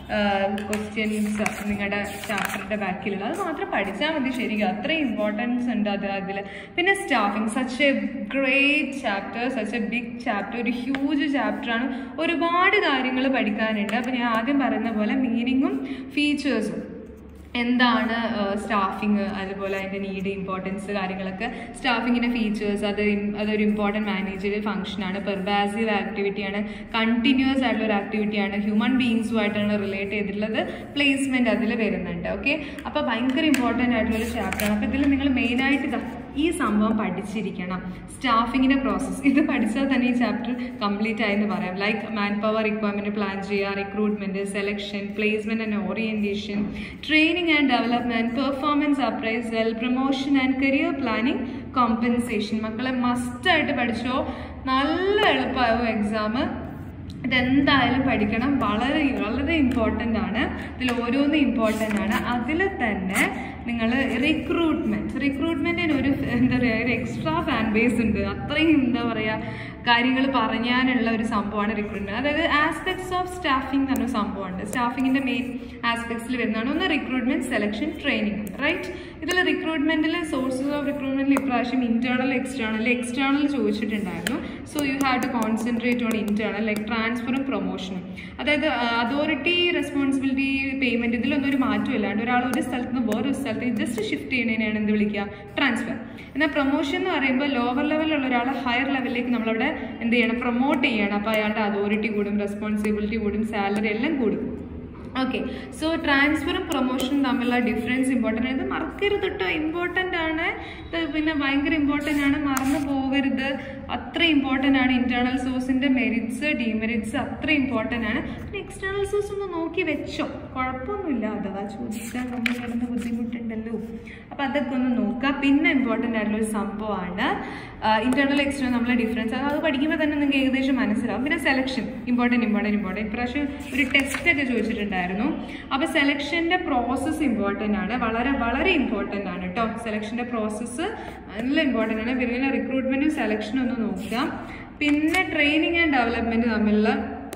ക്വസ്റ്റ്യൻസ് നിങ്ങളുടെ ചാപ്റ്ററിൻ്റെ ബാക്കിലുള്ള അത് മാത്രം പഠിച്ചാൽ മതി ശരിക്കും അത്രയും ഇമ്പോർട്ടൻസ് ഉണ്ട് അത് അതിൽ പിന്നെ staffing such a great chapter such a big chapter ഒരു ഹ്യൂജ് ചാപ്റ്ററാണ് ഒരുപാട് കാര്യങ്ങൾ പഠിക്കാനുണ്ട് അപ്പോൾ ഞാൻ ആദ്യം പറയുന്ന പോലെ മീനിങ്ങും ഫീച്ചേഴ്സും എന്താണ് സ്റ്റാഫിങ് അതുപോലെ അതിൻ്റെ നീഡ് ഇമ്പോർട്ടൻസ് കാര്യങ്ങളൊക്കെ സ്റ്റാഫിങ്ങിൻ്റെ ഫീച്ചേഴ്സ് അത് ഇം- അതൊരു ഇമ്പോർട്ടൻറ്റ് മാനേജറിയൽ ഫംഗ്ഷനാണ് പെർബാസീവ് ആക്ടിവിറ്റിയാണ് കണ്ടിന്യൂസ് ആയിട്ടുള്ള ഒരു ആക്ടിവിറ്റിയാണ് ഹ്യൂമൻ ബീങ്സുമായിട്ടാണ് റിലേറ്റ് ചെയ്തിട്ടുള്ളത് പ്ലേസ്മെൻറ്റ് അതിൽ വരുന്നുണ്ട് ഓക്കെ അപ്പോൾ ഭയങ്കര ഇമ്പോർട്ടൻ്റ് ആയിട്ടുള്ള ഒരു ചാപ്റ്ററാണ് അപ്പോൾ ഇതിൽ നിങ്ങൾ മെയിനായിട്ട് ഇതാ ഈ സംഭവം പഠിച്ചിരിക്കണം സ്റ്റാഫിങ്ങിൻ്റെ പ്രോസസ്സ് ഇത് പഠിച്ചാൽ തന്നെ ഈ ചാപ്റ്റർ കംപ്ലീറ്റ് ആയെന്ന് പറയാം like man power requirement plan ചെയ്യുക recruitment selection placement and orientation training and development performance appraisal promotion and career planning compensation മക്കളെ മസ്റ്റായിട്ട് പഠിച്ചോ നല്ല എളുപ്പമാവും എക്സാം ഇതെന്തായാലും പഠിക്കണം വളരെ വളരെ ഇമ്പോർട്ടൻ്റ് ആണ് ഇതിൽ ഓരോന്നും ഇമ്പോർട്ടൻ്റ് ആണ് അതിൽ തന്നെ നിങ്ങൾ റിക്രൂട്ട്മെൻറ്റ് റിക്രൂട്ട്മെൻറ്റിന് ഒരു എന്താ പറയുക ഒരു എക്സ്ട്രാ ഫാൻ ബേസ് ഉണ്ട് അത്രയും എന്താ പറയുക കാര്യങ്ങൾ പറയാനുള്ള ഒരു സംഭവമാണ് റിക്രൂട്ട്മെൻറ്റ് അതായത് ആസ്പെക്ട്സ് ഓഫ് സ്റ്റാഫിംഗ് എന്ന് പറഞ്ഞ സംഭവമുണ്ട് സ്റ്റാഫിങ്ങിൻ്റെ മെയിൻ ആസ്പെക്ട്സിൽ വരുന്നതാണ് ഒന്ന് റിക്രൂട്ട്മെൻറ്റ് സെലക്ഷൻ ട്രെയിനിങ് റൈറ്റ് ഇതിൽ റിക്രൂട്ട്മെൻറ്റിൽ സോഴ്സസ് ഓഫ് റിക്രൂട്ട്മെൻറ്റിൽ ഇപ്രാവശ്യം ഇൻറ്റേർണൽ എക്സ്റ്റേണൽ എക്സ്റ്റേണൽ ചോദിച്ചിട്ടുണ്ടായിരുന്നു so you have to concentrate on internal like ട്രാൻസ്ഫറും പ്രൊമോഷനും അതായത് അതോറിറ്റി റെസ്പോൺസിബിലിറ്റി പേയ്മെൻറ്റ് ഇതിലൊന്നും ഒരു മാറ്റം ഇല്ലാണ്ട് ഒരാൾ ഒരു സ്ഥലത്ത് നിന്ന് വേറൊരു സ്ഥലത്തേക്ക് ജസ്റ്റ് ഷിഫ്റ്റ് ചെയ്യുന്നതിനാണ് എന്ത് വിളിക്കുക ട്രാൻസ്ഫർ എന്നാൽ പ്രൊമോഷൻ എന്ന് പറയുമ്പോൾ ലോവർ ലെവലിലുള്ള ഒരാളെ ഹയർ ലെവലിലേക്ക് നമ്മളവിടെ എന്ത് ചെയ്യണം പ്രൊമോട്ട് ചെയ്യണം അപ്പോൾ അയാളുടെ അതോറിറ്റി കൂടും റെസ്പോൺസിബിലിറ്റി കൂടും സാലറി എല്ലാം കൂടും ഓക്കെ സോ ട്രാൻസ്ഫറും പ്രൊമോഷനും തമ്മിലുള്ള ഡിഫറൻസ് ഇമ്പോർട്ടൻ്റ് ആണ് ഇത് മറക്കരുത് കേട്ടോ ഇമ്പോർട്ടൻ്റ് ആണ് ഇത് പിന്നെ ഭയങ്കര ഇമ്പോർട്ടൻ്റ് ആണ് മറന്നു പോകരുത് അത്ര ഇമ്പോർട്ടൻ്റ് ആണ് ഇൻറ്റേർണൽ സോഴ്സിൻ്റെ മെറിറ്റ്സ് ഡിമെറിറ്റ്സ് അത്ര ഇമ്പോർട്ടൻ്റ് ആണ് പിന്നെ എക്സ്റ്റേണൽ സോഴ്സ് ഒന്ന് നോക്കി വെച്ചോ കുഴപ്പമൊന്നുമില്ല അഥവാ ചോദിച്ചാൽ നമ്മൾ കിടന്ന് ബുദ്ധിമുട്ടുണ്ടല്ലോ അപ്പോൾ അതൊക്കെ ഒന്ന് നോക്കുക പിന്നെ ഇമ്പോർട്ടൻ്റ് ആയിട്ടുള്ള ഒരു സംഭവമാണ് ഇൻറ്റേർണൽ എക്സ്റ്റേണൽ നമ്മളെ ഡിഫറൻസ് അത് പഠിക്കുമ്പോൾ തന്നെ നിങ്ങൾക്ക് ഏകദേശം മനസ്സിലാവും പിന്നെ സെലക്ഷൻ ഇമ്പോർട്ടൻറ്റ് ഇമ്പോർട്ടൻറ്റ് ഇമ്പോർട്ടൻറ്റ് ഇപ്രാവശ്യം ഒരു ടെസ്റ്റ് ഒക്കെ ചോദിച്ചിട്ടുണ്ടായിരുന്നു അപ്പോൾ സെലക്ഷൻ്റെ പ്രോസസ്സ് ഇമ്പോർട്ടൻ്റ് ആണ് വളരെ വളരെ ഇമ്പോർട്ടൻ്റ് ആണ് കേട്ടോ സെലക്ഷൻ്റെ പ്രോസസ്സ് നല്ല ഇമ്പോർട്ടൻ്റ് ആണ് പിന്നെ റിക്രൂട്ട്മെൻറ്റും സെലക്ഷനും ഒന്ന് നോക്കുക പിന്നെ ട്രെയിനിങ് ആൻഡ് ഡെവലപ്മെൻറ്റ് തമ്മിലുള്ള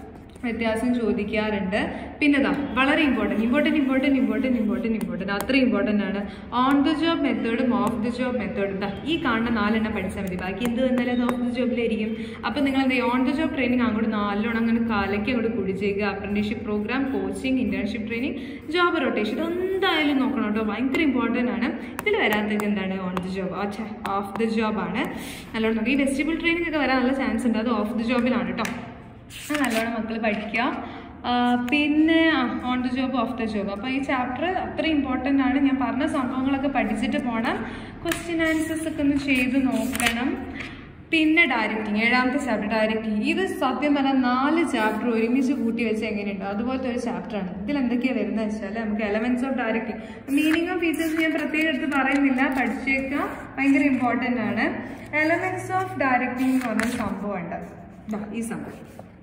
വ്യത്യാസം ചോദിക്കാറുണ്ട് പിന്നെ ദാ വളരെ important important important important important important അത്ര ഇമ്പോർട്ടൻ്റ് ആണ് ഓൺ ദ ജോബ് മെത്തേഡും ഓഫ് ദ ജോബ് മെത്തേഡും ദാ ഈ കാണുന്ന നാലെണ്ണം പഠിച്ചാൽ മതി ബാക്കി എന്ത് വന്നാലും അത് ഓഫ് ദ ജോബിലായിരിക്കും അപ്പോൾ നിങ്ങൾ എന്ത് ഓൺ ദ ജോബ് ട്രെയിനിങ് അങ്ങോട്ട് നാലോണം അങ്ങനെ കാലയ്ക്ക് അങ്ങോട്ട് കുടിച്ചേക്കുക apprenticeship program coaching internship training job rotation ഇതെന്തായാലും നോക്കണം കേട്ടോ ഭയങ്കര ഇമ്പോർട്ടൻ്റ് ആണ് ഇതിൽ വരാത്തത് എന്താണ് on the job off the job ആണ് നല്ലോണം നോക്കി ഈ വെജിറ്റബിൾ ട്രെയിനിങ് ഒക്കെ വരാൻ നല്ല ചാൻസ് ഉണ്ട് അത് ഓഫ് ദ ജോബിലാണ് കേട്ടോ അത് നല്ലോണം മക്കൾ പഠിക്കുക ആ, പിന്നെ on the job off the job അപ്പോൾ ഈ ചാപ്റ്റർ അത്ര ഇമ്പോർട്ടൻ്റ് ആണ് ഞാൻ പറഞ്ഞ സംഭവങ്ങളൊക്കെ പഠിച്ചിട്ട് പോകണം ക്വസ്റ്റ്യൻ ആൻസേഴ്സ് ഒക്കെ ഒന്ന് ചെയ്ത് നോക്കണം പിന്നെ ഡയറക്റ്റിംഗ് ഏഴാമത്തെ ചാപ്റ്റർ ഡയറക്റ്റിംഗ് ഇത് സത്യം പറഞ്ഞാൽ നാല് ചാപ്റ്റർ ഒരുമിച്ച് കൂട്ടി വെച്ച് എങ്ങനെയുണ്ട് അതുപോലത്തെ ഒരു ചാപ്റ്ററാണ് ഇതിൽ എന്തൊക്കെയാണ് വരുന്നത് വെച്ചാൽ നമുക്ക് elements of directing meaning of features ഞാൻ പ്രത്യേകം എടുത്ത് പറയുന്നില്ല പഠിച്ചേക്കാം ഭയങ്കര ഇമ്പോർട്ടൻ്റ് ആണ് എലമെന്റ്സ് ഓഫ് ഡയറക്റ്റിംഗ് എന്ന് പറഞ്ഞൊരു സംഭവമുണ്ട് ദാ ഈ സംഭവം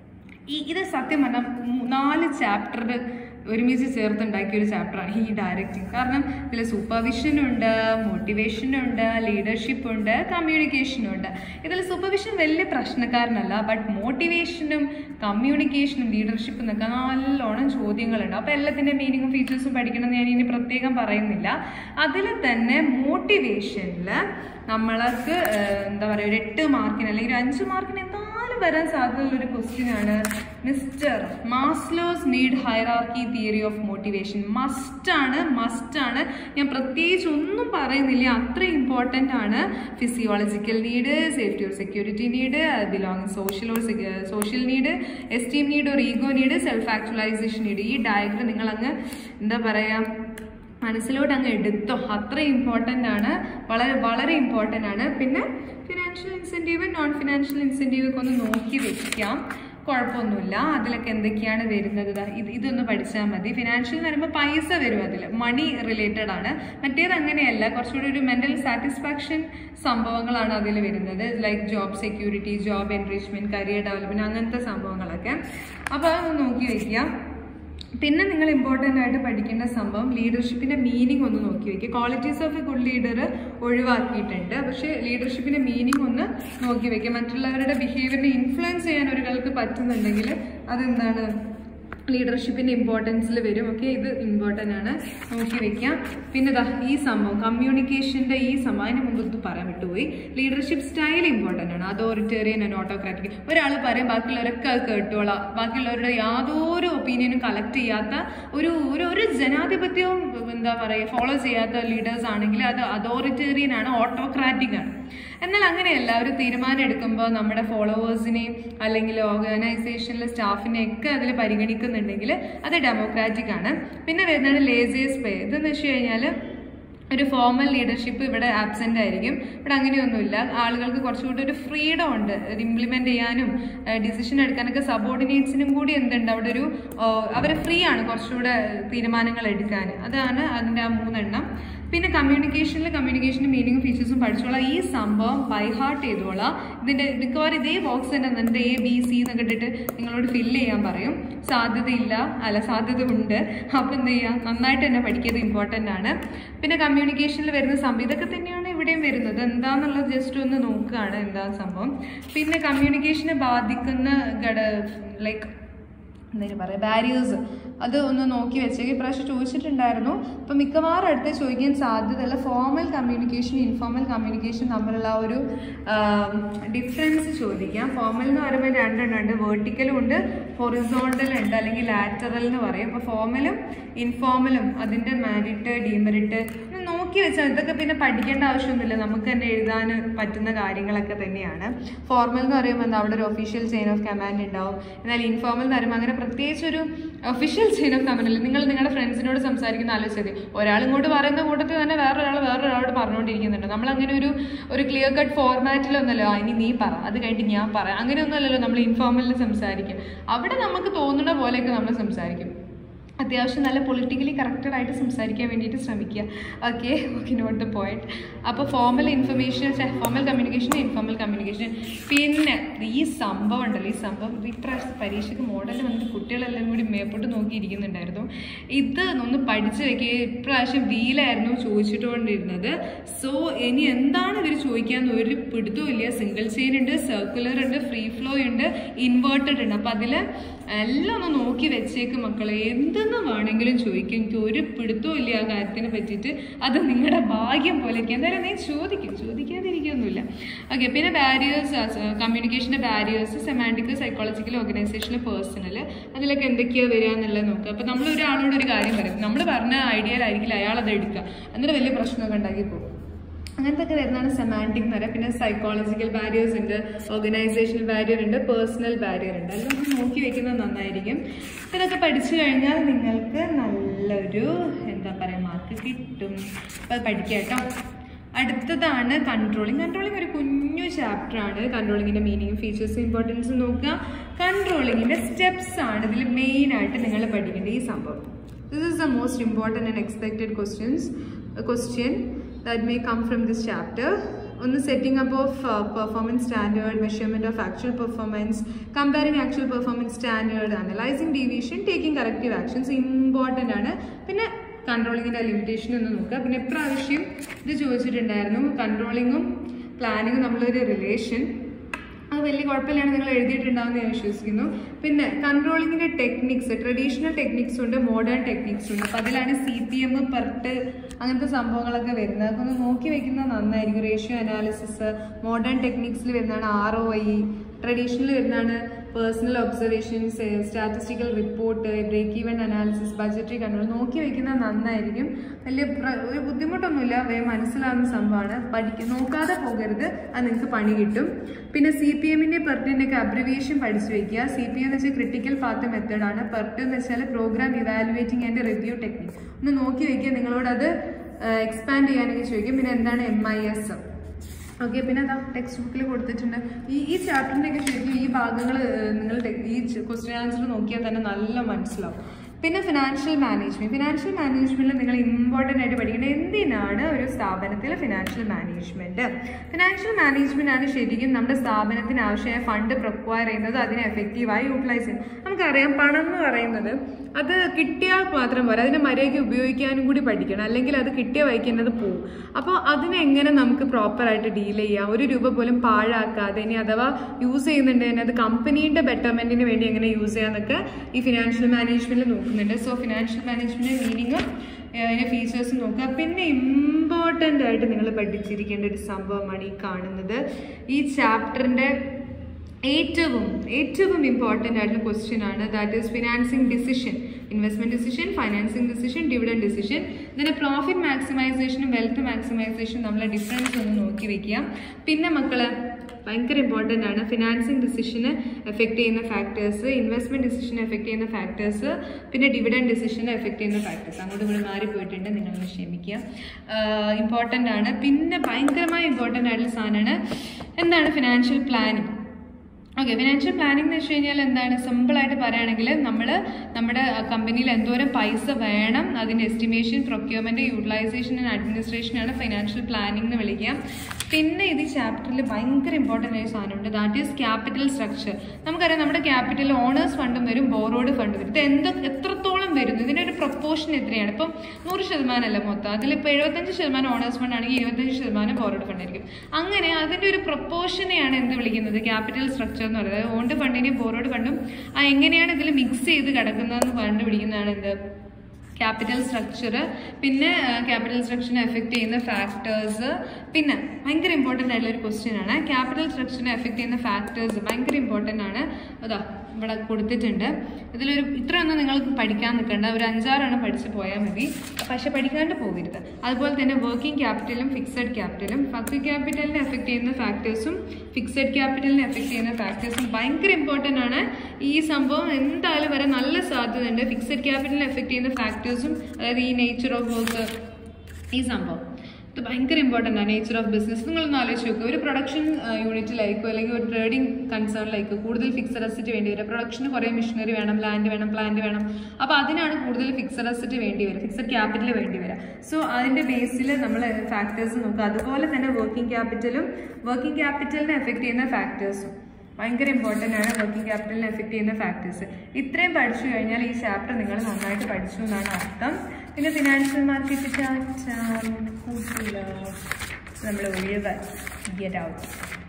ഈ ഇത് സത്യം പറഞ്ഞാൽ മൂ- നാല് ചാപ്റ്റർ ഒരുമിച്ച് ചേർത്തുണ്ടാക്കിയ ഒരു ചാപ്റ്ററാണ് ഈ ഡയറക്റ്റിംഗ് കാരണം ഇതിൽ സൂപ്പർവിഷൻ ഉണ്ട് മോട്ടിവേഷൻ ഉണ്ട് ലീഡർഷിപ്പ് ഉണ്ട് കമ്മ്യൂണിക്കേഷനും ഉണ്ട് ഇതിൽ സൂപ്പർവിഷൻ വലിയ പ്രശ്നക്കാരനല്ല ബട്ട് മോട്ടിവേഷനും കമ്മ്യൂണിക്കേഷനും ലീഡർഷിപ്പും എന്നൊക്കെ നല്ലോണം ചോദ്യങ്ങളുണ്ട് അപ്പോൾ എല്ലാത്തിൻ്റെ മീനിങ്ങും ഫീച്ചേഴ്സും പഠിക്കണം എന്ന് ഞാൻ ഇനി പ്രത്യേകം പറയുന്നില്ല അതിൽ തന്നെ മോട്ടിവേഷനിൽ നമ്മൾക്ക് ഏഹ്, എന്താ പറയുക ഒരു എട്ട് മാർക്കിന് അല്ലെങ്കിൽ ഒരു അഞ്ച് മാർക്കിന് എന്തായാലും വരാൻ സാധ്യതയുള്ള ഒരു ക്വസ്റ്റ്യൻ ആണ് mister Maslow's need hierarchy theory of motivation must ആണ് മസ്റ്റ് ആണ് ഞാൻ പ്രത്യേകിച്ച് ഒന്നും പറയുന്നില്ല അത്ര ഇമ്പോർട്ടൻ്റ് ആണ് physiological need safety or security need belong social or social need esteem need or ego need self actualisation need ഈ ഡയഗ്രം നിങ്ങൾ അങ്ങ് എന്താ പറയുക മനസ്സിലോട്ട് അങ്ങ് എടുത്തോ അത്ര ഇമ്പോർട്ടൻ്റ് ആണ് വളരെ വളരെ ഇമ്പോർട്ടൻ്റ് ആണ് പിന്നെ financial incentive non financial incentive ഒക്കെ ഒന്ന് നോക്കി വെക്കാം കുഴപ്പമൊന്നുമില്ല അതിലൊക്കെ എന്തൊക്കെയാണ് വരുന്നത് ദാ ഇത് ഇതൊന്ന് പഠിച്ചാൽ മതി ഫിനാൻഷ്യൽ എന്ന് പറയുമ്പോൾ പൈസ വരും അതിൽ മണി റിലേറ്റഡ് ആണ് മറ്റേത് അങ്ങനെയല്ല കുറച്ചുകൂടി ഒരു മെൻ്റൽ സാറ്റിസ്ഫാക്ഷൻ സംഭവങ്ങളാണ് അതിൽ വരുന്നത് like job security job enrichment career development അങ്ങനത്തെ സംഭവങ്ങളൊക്കെ അപ്പോൾ അതൊന്ന് നോക്കി വയ്ക്കുക പിന്നെ നിങ്ങൾ ഇമ്പോർട്ടൻ്റ് ആയിട്ട് പഠിക്കേണ്ട സംഭവം ലീഡർഷിപ്പിന്റെ മീനിങ് ഒന്ന് നോക്കി വെക്കുക qualities of a good leader ഒഴിവാക്കിയിട്ടുണ്ട് പക്ഷേ ലീഡർഷിപ്പിന്റെ മീനിങ് ഒന്ന് നോക്കി വെക്കുക മറ്റുള്ളവരുടെ ബിഹേവിയറിനെ ഇൻഫ്ലുവൻസ് ചെയ്യാൻ ഒരാൾക്ക് പറ്റുന്നുണ്ടെങ്കിൽ അതെന്താണ് ലീഡർഷിപ്പിന്റെ ഇമ്പോർട്ടൻസിൽ വരും ഓക്കെ ഇത് ഇമ്പോർട്ടൻ്റ് ആണ് നോക്കി വെക്കാം പിന്നെ ദാ ഈ സംഭവം കമ്മ്യൂണിക്കേഷന്റെ ഈ സംഭവം അതിന് മുമ്പ് ഇത് പറയാൻ വിട്ടുപോയി ലീഡർഷിപ്പ് സ്റ്റൈൽ ഇമ്പോർട്ടൻ്റ് ആണ് അതോറിറ്റേറിയൻ ആൻഡ് ഓട്ടോക്രാറ്റിക് ഒരാൾ പറയും ബാക്കിയുള്ളവരൊക്കെ അത് കേട്ടോളാം ബാക്കിയുള്ളവരുടെ യാതൊരു ഒപ്പീനിയനും കളക്ട് ചെയ്യാത്ത ഒരു ഒരു ഒരു ജനാധിപത്യവും എന്താ പറയുക ഫോളോ ചെയ്യാത്ത ലീഡേഴ്സ് ആണെങ്കിൽ അത് അതോറിറ്റേറിയൻ ആണ് ഓട്ടോക്രാറ്റിക് ആണ് എന്നാൽ അങ്ങനെയല്ല ഒരു തീരുമാനം എടുക്കുമ്പോൾ നമ്മുടെ ഫോളോവേഴ്സിനെയും അല്ലെങ്കിൽ ഓർഗനൈസേഷനിലെ സ്റ്റാഫിനെ ഒക്കെ അതിൽ പരിഗണിക്കുന്നുണ്ടെങ്കിൽ അത് ഡെമോക്രാറ്റിക് ആണ് പിന്നെ വരുന്നതാണ് ലേസിയസ് പേ ഇതെന്ന് വെച്ച് കഴിഞ്ഞാൽ ഒരു ഫോമൽ ലീഡർഷിപ്പ് ഇവിടെ ആബ്സെൻ്റ് ആയിരിക്കും ഇവിടെ അങ്ങനെയൊന്നുമില്ല ആളുകൾക്ക് കുറച്ചുകൂടി ഒരു ഫ്രീഡം ഉണ്ട് ഇത് ഇംപ്ലിമെൻ്റ് ചെയ്യാനും ഡിസിഷൻ എടുക്കാനൊക്കെ സബോർഡിനേറ്റ്സിനും കൂടി എന്തുണ്ട് അവിടെ ഒരു അവർ ഫ്രീ ആണ് കുറച്ചുകൂടെ തീരുമാനങ്ങൾ എടുക്കാൻ അതാണ് അതിൻ്റെ ആ മൂന്നെണ്ണം പിന്നെ കമ്മ്യൂണിക്കേഷനിൽ കമ്മ്യൂണിക്കേഷൻ്റെ മീനിങ്ങും ഫീച്ചേഴ്സും പഠിച്ചോളാം ഈ സംഭവം ബൈ ഹാർട്ട് ചെയ്തോളാം ഇതിൻ്റെ മിക്കവാറും ഇതേ ബോക്സ് തന്നെ എന്നിട്ട് എ ബി സി എന്നൊക്കെ ഇട്ടിട്ട് നിങ്ങളോട് ഫില്ല് ചെയ്യാൻ പറയും സാധ്യതയില്ല അല്ല സാധ്യത ഉണ്ട് അപ്പോൾ എന്ത് ചെയ്യുക നന്നായിട്ട് തന്നെ പഠിക്കുന്നത് ഇമ്പോർട്ടൻ്റ് ആണ് പിന്നെ കമ്മ്യൂണിക്കേഷനിൽ വരുന്ന സംഭവം ഇതൊക്കെ തന്നെയാണ് ഇവിടെയും വരുന്നത് എന്താണെന്നുള്ളത് ജസ്റ്റ് ഒന്ന് നോക്കുകയാണ് എന്താ സംഭവം പിന്നെ കമ്മ്യൂണിക്കേഷനെ ബാധിക്കുന്ന ഘട ലൈക്ക് എന്തെങ്കിലും പറയാം ബാരിയേഴ്സ് അത് ഒന്ന് നോക്കി വെച്ചേക്ക് ഇപ്രാവശ്യം ചോദിച്ചിട്ടുണ്ടായിരുന്നു അപ്പം മിക്കവാറും അടുത്ത് ചോദിക്കാൻ സാധ്യതയുള്ള ഫോമൽ കമ്മ്യൂണിക്കേഷൻ ഇൻഫോർമൽ കമ്മ്യൂണിക്കേഷൻ തമ്മിലുള്ള ആ ഒരു ഡിഫറൻസ് ചോദിക്കാം ഫോമൽ എന്ന് പറയുമ്പോൾ രണ്ടെണ്ണം ഉണ്ട് വേർട്ടിക്കലും ഉണ്ട് ഹൊറിസോണ്ടൽ ഉണ്ട് അല്ലെങ്കിൽ ലാറ്ററൽ എന്ന് പറയും അപ്പോൾ ഫോമലും ഇൻഫോമലും അതിൻ്റെ മെറിറ്റ് ഡിമെറിറ്റ് നോക്കി വെച്ചാൽ ഇതൊക്കെ പിന്നെ പഠിക്കേണ്ട ആവശ്യമൊന്നുമില്ല നമുക്ക് തന്നെ എഴുതാൻ പറ്റുന്ന കാര്യങ്ങളൊക്കെ തന്നെയാണ് ഫോർമൽ എന്ന് പറയുമ്പോൾ എന്താ അവിടെ ഒരു ഒഫീഷ്യൽ ചെയിൻ ഓഫ് കമാൻഡ് ഉണ്ടാവും എന്നാൽ ഇൻഫോർമൽ എന്ന് പറയുമ്പോൾ അങ്ങനെ പ്രത്യേകിച്ച് ഒരു ഒഫീഷ്യൽ ചെയിൻ ഓഫ് കമാൻഡ് അല്ല നിങ്ങൾ നിങ്ങളുടെ ഫ്രണ്ട്സിനോട് സംസാരിക്കുന്ന ആലോചിച്ചത് ഒരാൾ ഇങ്ങോട്ട് പറയുന്ന കൂട്ടത്തിൽ തന്നെ വേറൊരാൾ വേറൊരാളോട് പറഞ്ഞുകൊണ്ടിരിക്കുന്നുണ്ട് നമ്മൾ അങ്ങനെ ഒരു ഒരു ക്ലിയർ കട്ട് ഫോർമാറ്റിലൊന്നുമല്ലോ "ആ, ഇനി നീ പറ അത് കഴിഞ്ഞിട്ട് ഞാൻ പറയാം അങ്ങനെയൊന്നുമല്ലല്ലോ നമ്മൾ ഇൻഫോർമലിൽ സംസാരിക്കും അവിടെ നമുക്ക് തോന്നുന്ന പോലെയൊക്കെ നമ്മൾ സംസാരിക്കും അത്യാവശ്യം നല്ല പൊളിറ്റിക്കലി കറക്റ്റഡ് ആയിട്ട് സംസാരിക്കാൻ വേണ്ടിയിട്ട് ശ്രമിക്കുക okay okay note the point അപ്പോൾ formal information formal communication informal communication പിന്നെ ഈ സംഭവം ഉണ്ടല്ലോ ഈ സംഭവം ഇപ്രാവശ്യത്തെ പരീക്ഷയ്ക്ക് മോഡൽ വന്നിട്ട് കുട്ടികളെല്ലാം കൂടി മേപ്പോട്ട് നോക്കിയിരിക്കുന്നുണ്ടായിരുന്നു ഇത് ഒന്ന് പഠിച്ചു വെക്കുക ഇപ്രാവശ്യം വീലായിരുന്നു ചോദിച്ചിട്ടുകൊണ്ടിരുന്നത് സോ ഇനി എന്താണ് ഇവർ ചോദിക്കാന്ന് ഒരു പിടുത്തവും ഇല്ല സിംഗിൾ ചെയിൻ ഉണ്ട് സർക്കുലർ ഉണ്ട് ഫ്രീ ഫ്ലോ ഉണ്ട് ഇൻവേർട്ടഡ് ഉണ്ട് അപ്പം അതിൽ എല്ലാം ഒന്ന് നോക്കി വെച്ചേക്ക് മക്കളെ എന്തെന്ന് വേണമെങ്കിലും ചോദിക്കും എനിക്ക് ഒരു പിടുത്തവും ഇല്ല ആ കാര്യത്തിനെ പറ്റിയിട്ട് അത് നിങ്ങളുടെ ഭാഗ്യം പോലെയൊക്കെ എന്തായാലും നീ ചോദിക്കും ചോദിക്കാതിരിക്കൊന്നുമില്ല ഓക്കെ പിന്നെ ബാരിയേഴ്സ് കമ്മ്യൂണിക്കേഷൻ്റെ barriers semantic psychological organisational personal അതിലൊക്കെ എന്തൊക്കെയാണ് വരിക എന്നുള്ളത് നോക്കുക അപ്പോൾ നമ്മൾ ഒരാളോട് ഒരു കാര്യം പറയും നമ്മൾ പറഞ്ഞ ഐഡിയയിലായിരിക്കില്ല അയാൾ അത് എടുക്കുക എന്നിട്ട് വലിയ പ്രശ്നമൊക്കെ ഉണ്ടാക്കി പോകും അങ്ങനത്തെ ഒക്കെ വരുന്നതാണ് സെമാൻറ്റിക് എന്ന് പറയാം പിന്നെ സൈക്കോളജിക്കൽ ബാരിയേഴ്സ് ഉണ്ട് ഓർഗനൈസേഷണൽ ബാരിയർ ഉണ്ട് പേഴ്സണൽ ബാരിയർ ഉണ്ട് എല്ലാം ഒന്ന് നോക്കി വെക്കുന്നത് നന്നായിരിക്കും ഇതൊക്കെ പഠിച്ചു കഴിഞ്ഞാൽ നിങ്ങൾക്ക് നല്ലൊരു എന്താ പറയുക മാർക്ക് കിട്ടും അപ്പോൾ അത് പഠിക്കാം കേട്ടോ അടുത്തതാണ് കൺട്രോളിങ് കൺട്രോളിങ് ഒരു കുഞ്ഞു ചാപ്റ്റർ ആണ് കൺട്രോളിങ്ങിൻ്റെ മീനിങ് ഫീച്ചേഴ്സ് ഇമ്പോർട്ടൻസ് നോക്കുക കൺട്രോളിങ്ങിൻ്റെ സ്റ്റെപ്സ് ആണ് ഇതിൽ മെയിൻ ആയിട്ട് നിങ്ങൾ പഠിക്കേണ്ട ഈ സംഭവം this is the most important and expected questions question that may come from this chapter ഒന്ന് setting up of performance standard measurement of actual performance comparing actual performance standard analysing deviation taking corrective actions important ആണ് പിന്നെ കൺട്രോളിങ്ങിൻ്റെ limitation ഒന്ന് നോക്കുക പിന്നെ ഇപ്രാവശ്യം ഇത് ചോദിച്ചിട്ടുണ്ടായിരുന്നു കൺട്രോളിങ്ങും പ്ലാനിങ്ങും നമ്മളൊരു റിലേഷൻ അത് വലിയ കുഴപ്പമില്ലാണ് നിങ്ങൾ എഴുതിയിട്ടുണ്ടാവുമെന്ന് ഞാൻ വിശ്വസിക്കുന്നു പിന്നെ കൺട്രോളിങ്ങിൻ്റെ ടെക്നിക്സ് ട്രഡീഷണൽ ടെക്നിക്സ് ഉണ്ട് മോഡേൺ ടെക്നിക്സ് ഉണ്ട് അപ്പോൾ അതിലാണ് സി പി എം പെർട്ട് അങ്ങനത്തെ സംഭവങ്ങളൊക്കെ വരുന്നത് അതൊക്കെ ഒന്ന് നോക്കി വെക്കുന്നത് നന്നായിരിക്കും റേഷ്യോ അനാലിസിസ് മോഡേൺ ടെക്നിക്സിൽ വരുന്നതാണ് ആർ ഒ ഐ ട്രഡീഷണൽ വരുന്നതാണ് personal observations statistical report break even analysis budgetary control നോക്കി വെക്കുന്നത് നന്നായിരിക്കും വലിയ പ്ര- ഒരു ബുദ്ധിമുട്ടൊന്നുമില്ല വേഗം മനസ്സിലാവുന്ന സംഭവമാണ് പഠിക്ക നോക്കാതെ പോകരുത് അത് നിങ്ങൾക്ക് പണി കിട്ടും പിന്നെ സി പി എമ്മിൻ്റെ പെർട്ടിൻ്റെ ഒക്കെ അബ്രിവിയേഷൻ പഠിച്ചു വെക്കുക സി പി എം എന്ന് വെച്ചാൽ ക്രിട്ടിക്കൽ പാത്ത് മെത്തേഡാണ് പെർട്ട് എന്ന് വെച്ചാൽ program evaluating and review technique ഒന്ന് നോക്കി വെക്കുക നിങ്ങളോട് അത് എക്സ്പാൻഡ് ചെയ്യാനൊക്കെ ചോദിക്കും പിന്നെ എന്താണ് എം ഐ എസ് ഓക്കെ പിന്നെ അതാ ടെക്സ്റ്റ് ബുക്കിൽ കൊടുത്തിട്ടുണ്ട് ഈ ഈ ചാപ്റ്ററിൻ്റെ ഒക്കെ ശരിക്കും ഈ ഭാഗങ്ങൾ നിങ്ങൾ ഈ ക്വസ്റ്റ്യൻ ആൻസർ നോക്കിയാൽ തന്നെ നല്ല മനസ്സിലാവും പിന്നെ ഫിനാൻഷ്യൽ മാനേജ്മെന്റ് ഫിനാൻഷ്യൽ മാനേജ്മെന്റിൽ നിങ്ങൾ ഇമ്പോർട്ടൻ്റ് ആയിട്ട് പഠിക്കേണ്ടത് എന്തിനാണ് ഒരു സ്ഥാപനത്തിൽ ഫിനാൻഷ്യൽ മാനേജ്മെന്റ് ഫിനാൻഷ്യൽ മാനേജ്മെന്റ് ആണ് ശരിക്കും നമ്മുടെ സ്ഥാപനത്തിന് ആവശ്യമായ ഫണ്ട് പ്രൊക്വയർ ചെയ്യുന്നത് അതിനെ എഫക്റ്റീവായി യൂട്ടിലൈസ് ചെയ്യും നമുക്കറിയാം പണം എന്ന് പറയുന്നത് അത് കിട്ടിയാൽ മാത്രം പോരാ അതിനെ മര്യാദയ്ക്ക് ഉപയോഗിക്കാനും കൂടി പഠിക്കണം അല്ലെങ്കിൽ അത് കിട്ടിയ വഹിക്കുന്നത് പോവും അപ്പോൾ അതിനെങ്ങനെ നമുക്ക് പ്രോപ്പറായിട്ട് ഡീൽ ചെയ്യാം ഒരു രൂപ പോലും പാഴാക്കാതെ ഇനി അഥവാ യൂസ് ചെയ്യുന്നുണ്ടെങ്കിൽ അത് കമ്പനീൻ്റെ ബെറ്റർമെൻറ്റിന് വേണ്ടി എങ്ങനെ യൂസ് ചെയ്യാന്നൊക്കെ ഈ ഫിനാൻഷ്യൽ മാനേജ്മെൻറ്റിൽ നോക്കുന്നുണ്ട് സോ ഫിനാൻഷ്യൽ മാനേജ്മെൻറ്റ് മീനിങ്ങും അതിൻ്റെ ഫീച്ചേഴ്സും നോക്കുക പിന്നെ ഇമ്പോർട്ടൻ്റ് ആയിട്ട് നിങ്ങൾ പഠിച്ചിരിക്കേണ്ട ഒരു സംഭവമാണ് ഈ കാണുന്നത് ഈ ചാപ്റ്ററിൻ്റെ ഏറ്റവും ഏറ്റവും ഇമ്പോർട്ടൻ്റ് ആയിട്ടുള്ള ക്വസ്റ്റ്യൻ ആണ് that is financing decision investment decision financing decision dividend decision ഇതിൻ്റെ പ്രോഫിറ്റ് മാക്സിമൈസേഷനും വെൽത്ത് മാക്സിമൈസേഷനും നമ്മളെ ഡിഫറൻസ് ഒന്ന് നോക്കി വെക്കുക പിന്നെ മക്കളെ ഭയങ്കര ഇമ്പോർട്ടൻ്റ് ആണ് ഫിനാൻസിങ് ഡിസിഷന് എഫക്റ്റ് ചെയ്യുന്ന ഫാക്ടേഴ്സ് ഇൻവെസ്റ്റ്മെന്റ് ഡിസിഷനെ എഫക്റ്റ് ചെയ്യുന്ന ഫാക്ടേഴ്സ് പിന്നെ ഡിവിഡൻ ഡിസിഷനെ എഫക്റ്റ് ചെയ്യുന്ന ഫാക്ടേഴ്സ് അങ്ങോട്ട് ഇവിടെ മാറിപ്പോയിട്ടുണ്ട് നിങ്ങളൊന്ന് ക്ഷമിക്കുക ഇമ്പോർട്ടൻ്റ് ആണ് പിന്നെ ഭയങ്കരമായി ഇമ്പോർട്ടൻ്റ് ആയിട്ടുള്ള സാധനമാണ് എന്താണ് financial planning okay financial planning എന്ന് വെച്ച് കഴിഞ്ഞാൽ എന്താണ് സിമ്പിളായിട്ട് പറയുകയാണെങ്കിൽ നമ്മൾ നമ്മുടെ കമ്പനിയിൽ എന്തോരം പൈസ വേണം അതിൻ്റെ എസ്റ്റിമേഷൻ പ്രൊക്യൂർമെൻറ്റ് യൂട്ടിലൈസേഷൻ ആൻഡ് അഡ്മിനിസ്ട്രേഷനാണ് ഫിനാൻഷ്യൽ പ്ലാനിംഗ് എന്ന് വിളിക്കുക പിന്നെ ഇത് ഈ ചാപ്റ്ററിൽ ഭയങ്കര ഇമ്പോർട്ടൻ്റ് ആയ സാധനമുണ്ട് ദാറ്റ് ഈസ് ക്യാപിറ്റൽ സ്ട്രക്ചർ നമുക്കറിയാം നമ്മുടെ ക്യാപിറ്റൽ ഓണേഴ്സ് ഫണ്ടും വരും ബോറോഡ് ഫണ്ട് വരും ഇത് എന്ത് എത്രത്തോളം വരുന്നു ഇതിൻ്റെ ഒരു പ്രൊപ്പോർഷൻ എത്രയാണ് ഇപ്പം നൂറ് ശതമാനമല്ല മൊത്തം അതിലിപ്പോൾ എഴുപത്തഞ്ച് ശതമാനം ഓണേഴ്സ് ഫണ്ട് ആണെങ്കിൽ ഇരുപത്തഞ്ച് ശതമാനം ബോറോഡ് ഫണ്ട് ആയിരിക്കും അങ്ങനെ അതിൻ്റെ ഒരു പ്രൊപ്പോർഷനെയാണ് എന്ത് വിളിക്കുന്നത് ക്യാപിറ്റൽ സ്ട്രക്ചർ എന്ന് പറയുന്നത് ഓണ്ട് ഫണ്ടിനെയും ബോറോഡ് ഫണ്ടും ആ എങ്ങനെയാണ് ഇതിൽ മിക്സ് ചെയ്ത് കിടക്കുന്നതെന്ന് കണ്ടുപിടിക്കുന്നതാണ് എന്ത് ക്യാപിറ്റൽ സ്ട്രക്ചർ പിന്നെ ക്യാപിറ്റൽ സ്ട്രക്ചറിനെ എഫക്റ്റ് ചെയ്യുന്ന ഫാക്ടേഴ്സ് പിന്നെ ഭയങ്കര ഇമ്പോർട്ടൻ്റ് ആയിട്ടുള്ള ഒരു ക്വസ്റ്റ്യൻ ആണ് ക്യാപിറ്റൽ സ്ട്രക്ചറിനെ എഫക്റ്റ് ചെയ്യുന്ന ഫാക്ടേഴ്സ് ഭയങ്കര ഇമ്പോർട്ടൻ്റ് ആണ് അതാ ഇവിടെ കൊടുത്തിട്ടുണ്ട് ഇതിലൊരു ഇത്രയൊന്നും നിങ്ങൾക്ക് പഠിക്കാൻ നിൽക്കണ്ട ഒരു അഞ്ചാറെണ്ണം പഠിച്ച് പോയാൽ മതി പക്ഷെ പഠിക്കാണ്ട് പോകരുത് അതുപോലെ തന്നെ വർക്കിംഗ് ക്യാപിറ്റലും ഫിക്സഡ് ക്യാപിറ്റലും വർക്കിംഗ് ക്യാപിറ്റലിനെ എഫക്റ്റ് ചെയ്യുന്ന ഫാക്ടേഴ്സും ഫിക്സഡ് ക്യാപിറ്റലിനെ എഫക്റ്റ് ചെയ്യുന്ന ഫാക്ടേഴ്സും ഭയങ്കര ഇമ്പോർട്ടൻ്റ് ആണ് ഈ സംഭവം എന്തായാലും വരെ നല്ല സാധ്യതയുണ്ട് ഫിക്സഡ് ക്യാപിറ്റലിനെ എഫക്റ്റ് ചെയ്യുന്ന ഫാക്ടേഴ്സും അതായത് ഈ നേച്ചർ ഓഫ് വർക്ക് ഈ സംഭവം ഇത് ഭയങ്കര ഇമ്പോർട്ടൻ്റ് ആണ് നേച്ചർ ഓഫ് ബിസിനസ് നിങ്ങളൊന്ന് ആലോചിച്ച് നോക്കുക ഒരു പ്രൊഡക്ഷൻ യൂണിറ്റിലായിരിക്കും അല്ലെങ്കിൽ ഒരു ട്രേഡിംഗ് കൺസേണിലായിരിക്കും കൂടുതൽ ഫിക്സഡ് അസറ്റ് വേണ്ടി വരിക പ്രൊഡക്ഷന് കുറേ മെഷീനറി വേണം ലാൻഡ് വേണം പ്ലാന്റ് വേണം അപ്പോൾ അതിനാണ് കൂടുതൽ ഫിക്സഡ് അസറ്റ് വേണ്ടി വരിക ഫിക്സഡ് ക്യാപിറ്റൽ വേണ്ടി വരിക സോ അതിൻ്റെ ബേസിൽ നമ്മൾ ഫാക്ടേഴ്സ് നോക്കുക അതുപോലെ തന്നെ വർക്കിംഗ് ക്യാപിറ്റലും വർക്കിംഗ് ക്യാപിറ്റലിനെ എഫക്റ്റ് ചെയ്യുന്ന ഫാക്ടേഴ്സും ഭയങ്കര ഇമ്പോർട്ടൻ്റ് ആണ് വർക്കിംഗ് ക്യാപിറ്റലിനെ എഫക്റ്റ് ചെയ്യുന്ന ഫാക്ടേഴ്സ് ഇത്രയും പഠിച്ചു കഴിഞ്ഞാൽ ഈ ചാപ്റ്റർ നിങ്ങൾ നന്നായിട്ട് പഠിച്ചു എന്നാണ് അർത്ഥം പിന്നെ ഫിനാൻഷ്യൽ മാർക്കറ്റ് കൂട്ടില്ല നമ്മൾ ഒഴിവാക്കി ഗെറ്റ് ഔട്ട്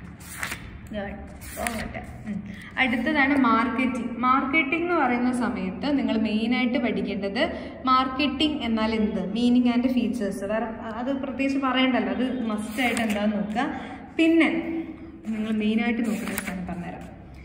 പോകട്ടെ ഉം. അടുത്തതാണ് മാർക്കറ്റിംഗ് മാർക്കറ്റിംഗ് എന്ന് പറയുന്ന സമയത്ത് നിങ്ങൾ മെയിനായിട്ട് പഠിക്കേണ്ടത് മാർക്കറ്റിംഗ് എന്നാൽ എന്ത് മീനിങ് ആൻഡ് ഫീച്ചേഴ്സ് വേറെ അത് പ്രത്യേകിച്ച് പറയണ്ടല്ലോ അത് മസ്റ്റായിട്ട് എന്താന്ന് നോക്കുക പിന്നെ നിങ്ങൾ മെയിനായിട്ട് നോക്കുന്ന സ്ഥലം പറഞ്ഞുതരാം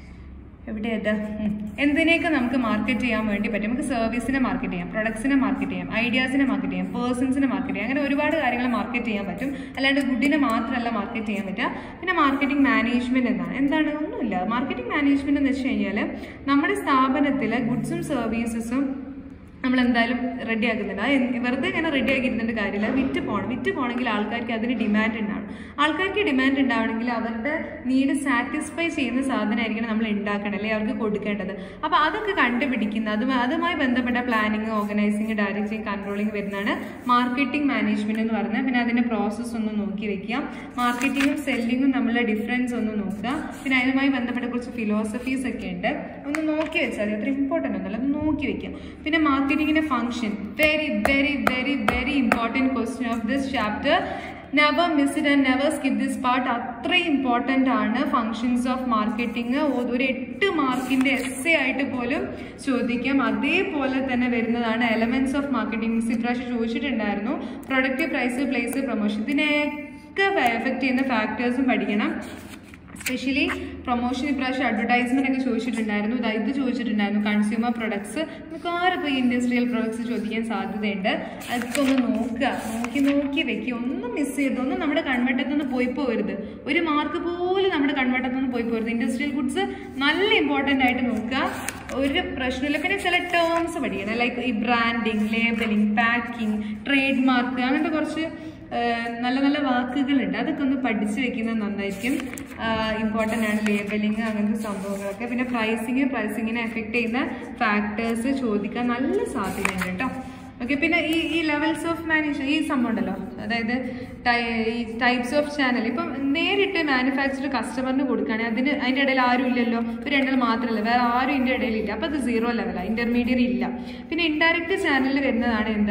എവിടെ അത് ഉം. എന്തിനെയൊക്കെ നമുക്ക് മാർക്കറ്റ് ചെയ്യാൻ വേണ്ടി പറ്റും നമുക്ക് സർവീസിനെ മാർക്കറ്റ് ചെയ്യാം പ്രൊഡക്ട്സിനെ മാർക്കറ്റ് ചെയ്യാം ഐഡിയാസിനെ മാർക്കറ്റ് ചെയ്യാം പേഴ്സൺസിനെ മാർക്കറ്റ് ചെയ്യാം അങ്ങനെ ഒരുപാട് കാര്യങ്ങൾ മാർക്കറ്റ് ചെയ്യാൻ പറ്റും അല്ലാണ്ട് ഗുഡിനെ മാത്രമല്ല മാർക്കറ്റ് ചെയ്യാൻ പറ്റുക പിന്നെ മാർക്കറ്റിംഗ് മാനേജ്മെന്റ് എന്താണ് എന്താണ് ഒന്നുമില്ല മാർക്കറ്റിംഗ് മാനേജ്മെന്റ് എന്ന് വെച്ച് കഴിഞ്ഞാൽ നമ്മുടെ സ്ഥാപനത്തിൽ ഗുഡ്സും സർവീസസും നമ്മൾ എന്തായാലും റെഡി ആക്കുന്നുണ്ട് അത് എന്ത് വെറുതെ ഇങ്ങനെ റെഡി ആക്കിയിരുന്നിട്ട് കാര്യമില്ല വിറ്റ് പോകണം വിറ്റ് പോകണമെങ്കിൽ ആൾക്കാർക്ക് അതിന് ഡിമാൻഡ് ഉണ്ടാവണം ആൾക്കാർക്ക് ഡിമാൻഡ് ഉണ്ടാവണമെങ്കിൽ അവരുടെ നീഡ് സാറ്റിസ്ഫൈ ചെയ്യുന്ന സാധനമായിരിക്കണം നമ്മൾ ഉണ്ടാക്കണം അല്ലെങ്കിൽ അവർക്ക് കൊടുക്കേണ്ടത് അപ്പോൾ അതൊക്കെ കണ്ടുപിടിക്കുന്ന അത് അതുമായി ബന്ധപ്പെട്ട പ്ലാനിങ് ഓർഗനൈസിങ് ഡയറക്റ്റിംഗ് കൺട്രോളിങ് വരുന്നതാണ് മാർക്കറ്റിംഗ് മാനേജ്മെന്റ് എന്ന് പറയുന്നത് പിന്നെ അതിന്റെ പ്രോസസ്സ് ഒന്ന് നോക്കി വെക്കുക മാർക്കറ്റിങ്ങും സെല്ലിങ്ങും തമ്മിലുള്ള ഡിഫറൻസ് ഒന്ന് നോക്കുക പിന്നെ അതുമായി ബന്ധപ്പെട്ട കുറച്ച് ഫിലോസഫീസ് ഒക്കെ ഉണ്ട് ഒന്ന് നോക്കി വെച്ചാൽ മതി അത്ര ഇമ്പോർട്ടൻ്റ് ഒന്നുമല്ല അത് നോക്കി വെക്കുക പിന്നെ മാർക്കറ്റിങ്ങിന്റെ function very very very very important question of this chapter never miss it and never skip this part അത്രയും ഇമ്പോർട്ടൻ്റ് ആണ് ഫങ്ഷൻസ് ഓഫ് മാർക്കറ്റിംഗ് ഒരു എട്ട് മാർക്കിന്റെ എസ് ആയിട്ട് പോലും ചോദിക്കാം അതേപോലെ തന്നെ വരുന്നതാണ് എലമെന്റ്സ് ഓഫ് മാർക്കറ്റിംഗ് ഇപ്രാവശ്യം ചോദിച്ചിട്ടുണ്ടായിരുന്നു പ്രൊഡക്റ്റ് പ്രൈസ് പ്ലേസ് പ്രൊമോഷൻ ഇതിനെയൊക്കെ എഫക്ട് ചെയ്യുന്ന ഫാക്ടേഴ്സും പഠിക്കണം സ്പെഷ്യലി പ്രൊമോഷൻ ഇപ്രാവശ്യം അഡ്വർടൈസ്മെന്റ് ഒക്കെ ചോദിച്ചിട്ടുണ്ടായിരുന്നു ഇതാ ഇത് ചോദിച്ചിട്ടുണ്ടായിരുന്നു കൺസ്യൂമർ പ്രൊഡക്ട്സ് മിക്കവാറും ഇപ്പോൾ ഇൻഡസ്ട്രിയൽ പ്രൊഡക്ട്സ് ചോദിക്കാൻ സാധ്യതയുണ്ട് അതൊക്കെ ഒന്ന് നോക്കുക നോക്കി നോക്കി വെക്കുക ഒന്നും മിസ് ചെയ്യരുത് ഒന്നും നമ്മുടെ കൺവെട്ടത്തു നിന്ന് പോയി പോകരുത് ഒരു മാർക്ക് പോലും നമ്മുടെ കൺവെട്ടത്തു നിന്ന് പോയി പോകരുത് ഇൻഡസ്ട്രിയൽ ഗുഡ്സ് നല്ല ഇമ്പോർട്ടൻ്റ് ആയിട്ട് നോക്കുക ഒരു പ്രശ്നമില്ല പിന്നെ ചില ടേംസ് പഠിക്കണം ലൈക്ക് ഈ branding labelling packing trade mark അങ്ങനത്തെ കുറച്ച് ആഹ് നല്ല നല്ല വാക്കുകളുണ്ട് അതൊക്കെ ഒന്ന് പഠിച്ചു വെക്കുന്നത് നന്നായിരിക്കും ഇമ്പോർട്ടൻ്റ് ആണ് ലേബലിംഗ് അങ്ങനത്തെ സംഭവങ്ങളൊക്കെ പിന്നെ പ്രൈസിങ് പ്രൈസിങ്ങിനെ എഫക്റ്റ് ചെയ്യുന്ന ഫാക്ടേഴ്സ് ചോദിക്കാൻ നല്ല സാധ്യതയുണ്ട് കേട്ടോ ഓക്കെ പിന്നെ ഈ ഈ ലെവൽസ് ഓഫ് മാനേജ് ഈ സംഭവം ഉണ്ടല്ലോ അതായത് ടൈ- ഈ ടൈപ്സ് ഓഫ് ചാനൽ ഇപ്പം നേരിട്ട് മാനുഫാക്ചർ കസ്റ്റമറിന് കൊടുക്കുകയാണെങ്കിൽ അതിന് അതിൻ്റെ ഇടയിൽ ആരും ഇല്ലല്ലോ ഒരു രണ്ടാൾ മാത്രമല്ല വേറെ ആരും ഇതിൻ്റെ ഇടയിലില്ല അപ്പോൾ അത് സീറോ ലെവലാണ് ഇൻ്റർമീഡിയറ്റ് ഇല്ല പിന്നെ ഇൻഡയറക്റ്റ് ചാനലിൽ വരുന്നതാണ് എന്ത്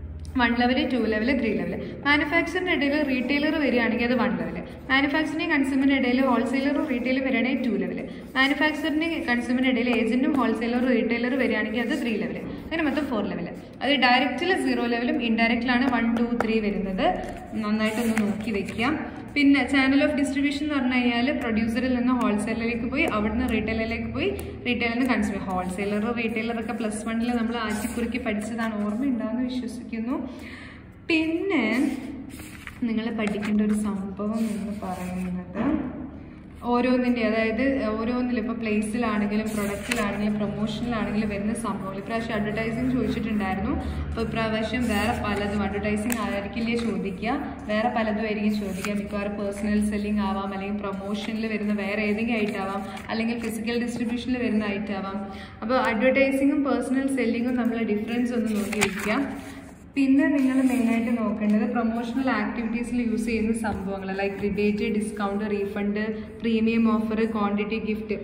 one level two level three level മാനുഫാക്ചറിൻ്റെ ഇടയിൽ റീറ്റെയിലർ വരികയാണെങ്കിൽ അത് വൺ ലെവൽ മാനുഫാക്ചറിങ് കൺസ്യൂമറിൻ്റെ ഇടയിൽ ഹോൾസെയിലറും റീറ്റെയിലും വരികയാണെങ്കിൽ ടു ലെവൽ മാനുഫാക്ചറിന് കൺസ്യൂമറിൻ്റെ ഇടയിൽ ഏജന്റും ഹോൾസെയിലറും റീറ്റെയിലർ വരികയാണെങ്കിൽ അത് ത്രീ ലെവൽ അങ്ങനെ മൊത്തം ഫോർ ലെവൽ അത് ഡയറക്റ്റിൽ സീറോ ലെവലും ഇൻഡയറക്റ്റിലാണ് വൺ ടു ത്രീ വരുന്നത് നന്നായിട്ടൊന്ന് നോക്കി വെക്കാം പിന്നെ ചാനൽ ഓഫ് ഡിസ്ട്രിബ്യൂഷൻ എന്ന് പറഞ്ഞു കഴിഞ്ഞാൽ പ്രൊഡ്യൂസറിൽ നിന്ന് ഹോൾസെയിലറിലേക്ക് പോയി അവിടുന്ന് റീറ്റെയിലറിലേക്ക് പോയി റീറ്റെയിലിൽ നിന്ന് കൺസ്യൂമർ ഹോൾസെയിലർ റീറ്റെയിലർ ഒക്കെ പ്ലസ് വണ്ണിൽ നമ്മൾ ആറ്റിക്കുറുക്കി പഠിച്ചതാണ് ഓർമ്മയുണ്ടാവുമെന്ന് വിശ്വസിക്കുന്നു പിന്നെ നിങ്ങൾ പഠിക്കേണ്ട ഒരു സംഭവം എന്ന് പറയുന്നത് ഓരോന്നിൻ്റെ അതായത് ഓരോന്നിലും ഇപ്പോൾ പ്ലേസിലാണെങ്കിലും പ്രൊഡക്റ്റിലാണെങ്കിലും പ്രൊമോഷനിലാണെങ്കിലും വരുന്ന സംഭവങ്ങൾ ഇപ്രാവശ്യം അഡ്വർടൈസിങ് ചോദിച്ചിട്ടുണ്ടായിരുന്നു അപ്പോൾ ഇപ്രാവശ്യം വേറെ പലതും അഡ്വർടൈസിങ് ആയിരിക്കില്ലേ ചോദിക്കുക വേറെ പലതും ആയിരിക്കും ചോദിക്കുക മിക്കവാറും പേഴ്സണൽ സെല്ലിംഗ് ആവാം അല്ലെങ്കിൽ പ്രൊമോഷനിൽ വരുന്ന വേറെ ഏതെങ്കിലും ആയിട്ടാവാം അല്ലെങ്കിൽ ഫിസിക്കൽ ഡിസ്ട്രിബ്യൂഷനിൽ വരുന്ന ആയിട്ടാവാം അപ്പോൾ അഡ്വർടൈസിങ്ങും പേഴ്സണൽ സെല്ലിങ്ങും തമ്മിലുള്ള ഡിഫറൻസ് ഒന്ന് നോക്കി വയ്ക്കുക പിന്നെ നിങ്ങൾ മെയിനായിട്ട് നോക്കേണ്ടത് പ്രൊമോഷണൽ ആക്ടിവിറ്റീസിൽ യൂസ് ചെയ്യുന്ന സംഭവങ്ങൾ like rebate discount refund premium offer quantity gift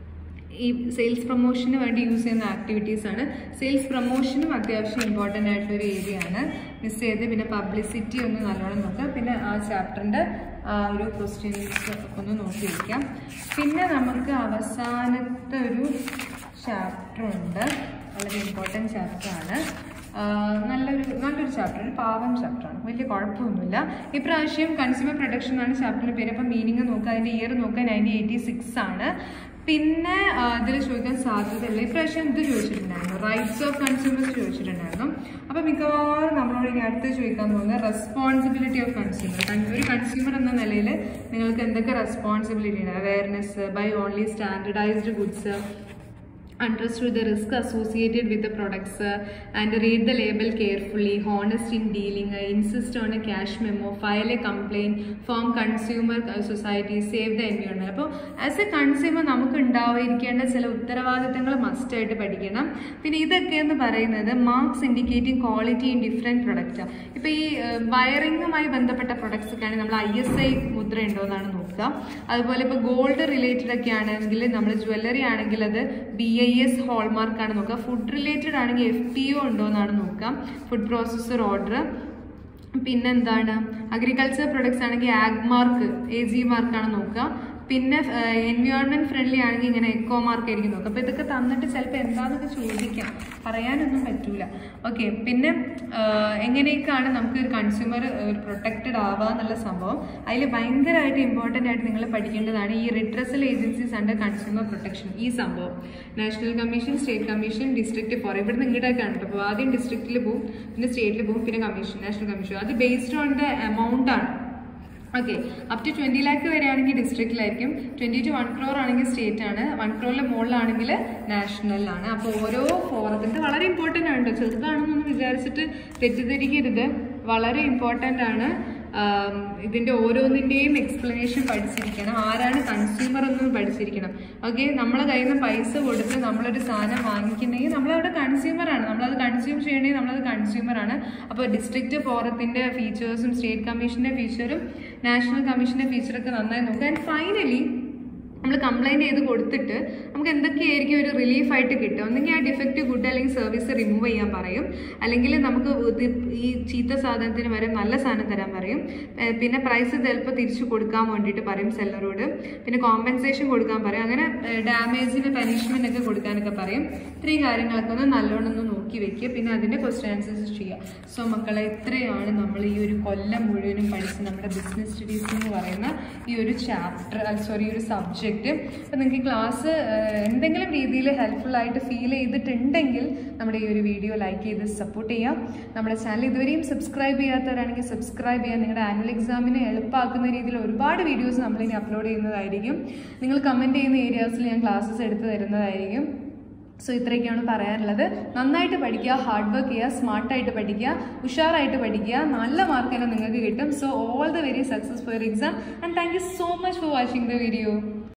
ഈ സെയിൽസ് പ്രൊമോഷന് വേണ്ടി യൂസ് ചെയ്യുന്ന ആക്ടിവിറ്റീസ് ആണ് സെയിൽസ് പ്രൊമോഷനും അത്യാവശ്യം ഇമ്പോർട്ടൻ്റ് ആയിട്ടുള്ള ഒരു ഏരിയ ആണ് മിസ് ചെയ്ത് പിന്നെ പബ്ലിസിറ്റി ഒന്ന് നല്ലോണം നോക്കുക പിന്നെ ആ ചാപ്റ്ററിൻ്റെ ഒരു ക്വസ്റ്റ്യൻസ് ഒന്ന് നോക്കി വയ്ക്കാം പിന്നെ നമുക്ക് അവസാനത്തെ ഒരു ചാപ്റ്റർ ഉണ്ട് വളരെ ഇമ്പോർട്ടൻറ്റ് ചാപ്റ്റർ ആണ് ആഹ് നല്ലൊരു നല്ലൊരു ചാപ്റ്റർ ഒരു പാവം ചാപ്റ്ററാണ് വലിയ കുഴപ്പമൊന്നുമില്ല ഇപ്രാവശ്യം കൺസ്യൂമർ പ്രൊഡക്ഷൻ ആണ് ചാപ്റ്ററിൻ്റെ പേര് അപ്പം മീനിങ് നോക്കുക അതിൻ്റെ ഇയർ നോക്കുക നയൻറ്റീൻ എയ്റ്റി സിക്സ് ആണ് പിന്നെ ഇതിൽ ചോദിക്കാൻ സാധ്യതയില്ല ഇപ്രാവശ്യം ഇത് ചോദിച്ചിട്ടുണ്ടായിരുന്നു റൈറ്റ്സ് ഓഫ് കൺസ്യൂമേഴ്സ് ചോദിച്ചിട്ടുണ്ടായിരുന്നു അപ്പോൾ മിക്കവാറും നമ്മളോട് ഇനി അടുത്ത് ചോദിക്കാൻ പോകുന്നത് റെസ്പോൺസിബിലിറ്റി ഓഫ് കൺസ്യൂമർ ഒരു കൺസ്യൂമർ എന്ന നിലയിൽ നിങ്ങൾക്ക് എന്തൊക്കെ റെസ്പോൺസിബിലിറ്റി ഉണ്ട് awareness buy only standardised goods understood the risk associated with the products uh, and read the label carefully, honest in dealing, uh, insist on a cash memo, file a complaint, form consumer uh, society, save the environment. അപ്പോൾ as a consumer നമുക്ക് ഉണ്ടായിരിക്കേണ്ട ചില ഉത്തരവാദിത്തങ്ങൾ മസ്റ്റായിട്ട് പഠിക്കണം പിന്നെ ഇതൊക്കെ എന്ന് പറയുന്നത് marks indicating quality in different product ഇപ്പോൾ ഈ വയറിങ്ങുമായി ബന്ധപ്പെട്ട പ്രൊഡക്ട്സ് ഒക്കെ ആണെങ്കിൽ നമ്മൾ ഐ എസ് ഐ മുദ്ര ഉണ്ടോ എന്നാണ് നോക്കുക അതുപോലെ ഇപ്പോൾ ഗോൾഡ് റിലേറ്റഡ് ഒക്കെ ആണെങ്കിൽ നമ്മൾ ജ്വല്ലറി ആണെങ്കിൽ അത് ബി ഐ എസ് ഹോൾമാർക്ക് ആണ് നോക്കുക ഫുഡ് റിലേറ്റഡ് ആണെങ്കിൽ എഫ് പി ഒ ഉണ്ടോ എന്നാണ് നോക്കുക ഫുഡ് പ്രോസസ്സർ ഓർഡർ പിന്നെന്താണ് അഗ്രികൾച്ചർ പ്രൊഡക്ട്സ് ആണെങ്കിൽ ആഗ് മാർക്ക് എ ജി മാർക്കാണ് നോക്കുക പിന്നെ എൻവയോൺമെന്റ് ഫ്രണ്ട്ലി ആണെങ്കിൽ ഇങ്ങനെ എക്കോ മാർക്ക് ആയിരിക്കും നോക്കുക അപ്പോൾ ഇതൊക്കെ തന്നിട്ട് ചിലപ്പോൾ എന്താണെന്നൊക്കെ ചോദിക്കാം പറയാനൊന്നും പറ്റൂല ഓക്കെ പിന്നെ ആഹ് എങ്ങനെയൊക്കെയാണ് നമുക്ക് ഒരു കൺസ്യൂമർ ഒരു പ്രൊട്ടക്റ്റഡ് ആവുക എന്നുള്ള സംഭവം അതിൽ ഭയങ്കരമായിട്ട് ഇമ്പോർട്ടൻ്റ് ആയിട്ട് നിങ്ങൾ പഠിക്കേണ്ടതാണ് ഈ redressal agencies under consumer protection ഈ സംഭവം national commission state commission district for ഇവിടെ നിങ്ങളുടെയൊക്കെയാണ് കേട്ടോ അപ്പോൾ ആദ്യം ഡിസ്ട്രിക്റ്റിൽ പോകും പിന്നെ സ്റ്റേറ്റിൽ പോകും പിന്നെ കമ്മീഷൻ നാഷണൽ കമ്മീഷൻ അത് ബേസ്ഡ് ഓൺ ദ എമൗണ്ട് ആണ് okay up to twenty lakh വരെയാണെങ്കിൽ ഡിസ്ട്രിക്റ്റിലായിരിക്കും ട്വൻറ്റി ടു വൺ ക്രോർ ആണെങ്കിൽ സ്റ്റേറ്റ് ആണ് വൺ ക്രോറിൻ്റെ മുകളിലാണെങ്കിൽ നാഷണലിലാണ് അപ്പോൾ ഓരോ ഫോറത്തിൻ്റെ വളരെ ഇമ്പോർട്ടൻ്റ് ആണ് കേട്ടോ ചെറുതാണെന്നൊന്നും വിചാരിച്ചിട്ട് തെറ്റിദ്ധരിക്കരുത് വളരെ ഇമ്പോർട്ടൻ്റ് ആണ് ആം, ഇതിൻ്റെ ഓരോന്നിൻ്റെയും എക്സ്പ്ലനേഷൻ പഠിച്ചിരിക്കണം ആരാണ് കൺസ്യൂമർ എന്നും പഠിച്ചിരിക്കണം ഓക്കെ നമ്മളെ കയ്യിൽ നിന്ന് പൈസ കൊടുത്ത് നമ്മളൊരു സാധനം വാങ്ങിക്കുന്നെങ്കിൽ നമ്മളവിടെ കൺസ്യൂമറാണ് നമ്മളത് കൺസ്യൂം ചെയ്യണമെങ്കിൽ നമ്മളത് കൺസ്യൂമറാണ് അപ്പോൾ ഡിസ്ട്രിക്റ്റ് ഫോറത്തിൻ്റെ ഫീച്ചേഴ്സും സ്റ്റേറ്റ് കമ്മീഷൻ്റെ ഫീച്ചറും നാഷണൽ കമ്മീഷൻ്റെ ഫീച്ചറൊക്കെ നന്നായി നോക്കുക ആൻഡ് ഫൈനലി നമ്മൾ കംപ്ലൈൻറ്റ് ചെയ്ത് കൊടുത്തിട്ട് നമുക്ക് എന്തൊക്കെയായിരിക്കും ഒരു റിലീഫായിട്ട് കിട്ടുക ഒന്നെങ്കിൽ ആ ഡിഫക്റ്റ് ഗുഡ് അല്ലെങ്കിൽ സർവീസ് റിമൂവ് ചെയ്യാൻ പറയും അല്ലെങ്കിൽ നമുക്ക് ഇത് ഈ ചീത്ത സാധനത്തിന് വരെ നല്ല സാധനം തരാൻ പറയും ഏർ പിന്നെ പ്രൈസ് ചിലപ്പോൾ തിരിച്ചു കൊടുക്കാൻ വേണ്ടിയിട്ട് പറയും സെല്ലറോട് പിന്നെ കോമ്പൻസേഷൻ കൊടുക്കാൻ പറയും അങ്ങനെ ഡാമേജിന് പനിഷ്മെൻ്റ് ഒക്കെ കൊടുക്കാനൊക്കെ പറയും ഇത്രയും കാര്യങ്ങളൊക്കെ ഒന്ന് നല്ലോണം ഒന്ന് നോക്കി വെക്കുക പിന്നെ അതിൻ്റെ ക്വസ്റ്റ്യൻ ആൻസേഴ്സ് ചെയ്യുക സോ മക്കളെ ഇത്രയാണ് നമ്മൾ ഈ ഒരു കൊല്ലം മുഴുവനും പഠിച്ച് നമ്മുടെ ബിസിനസ് സ്റ്റഡീസ് എന്ന് പറയുന്ന ഈ ഒരു ചാപ്റ്റർ സോറി ഈ ഒരു സബ്ജക്റ്റ് അപ്പോൾ നിങ്ങൾക്ക് ക്ലാസ് എന്തെങ്കിലും രീതിയിൽ ഹെൽപ്ഫുൾ ആയിട്ട് ഫീൽ ചെയ്തിട്ടുണ്ടെങ്കിൽ നമ്മുടെ ഈ ഒരു വീഡിയോ ലൈക്ക് ചെയ്ത് സപ്പോർട്ട് ചെയ്യാം നമ്മുടെ ചാനൽ ഇതുവരെയും സബ്സ്ക്രൈബ് ചെയ്യാത്തവരാണെങ്കിൽ സബ്സ്ക്രൈബ് ചെയ്യാം നിങ്ങളുടെ ആനുവൽ എക്സാമിനെ എളുപ്പമാക്കുന്ന രീതിയിൽ ഒരുപാട് വീഡിയോസ് നമ്മളിനി അപ്ലോഡ് ചെയ്യുന്നതായിരിക്കും നിങ്ങൾ കമൻറ്റ് ചെയ്യുന്ന ഏരിയാസിൽ ഞാൻ ക്ലാസ്സസ് എടുത്ത് തരുന്നതായിരിക്കും സോ ഇത്രയൊക്കെയാണ് പറയാനുള്ളത് നന്നായിട്ട് പഠിക്കുക ഹാർഡ് വർക്ക് ചെയ്യുക സ്മാർട്ടായിട്ട് പഠിക്കുക ഉഷാറായിട്ട് പഠിക്കുക നല്ല മാർക്ക് തന്നെ നിങ്ങൾക്ക് കിട്ടും so all the very success for exam and thank you so much for watching the video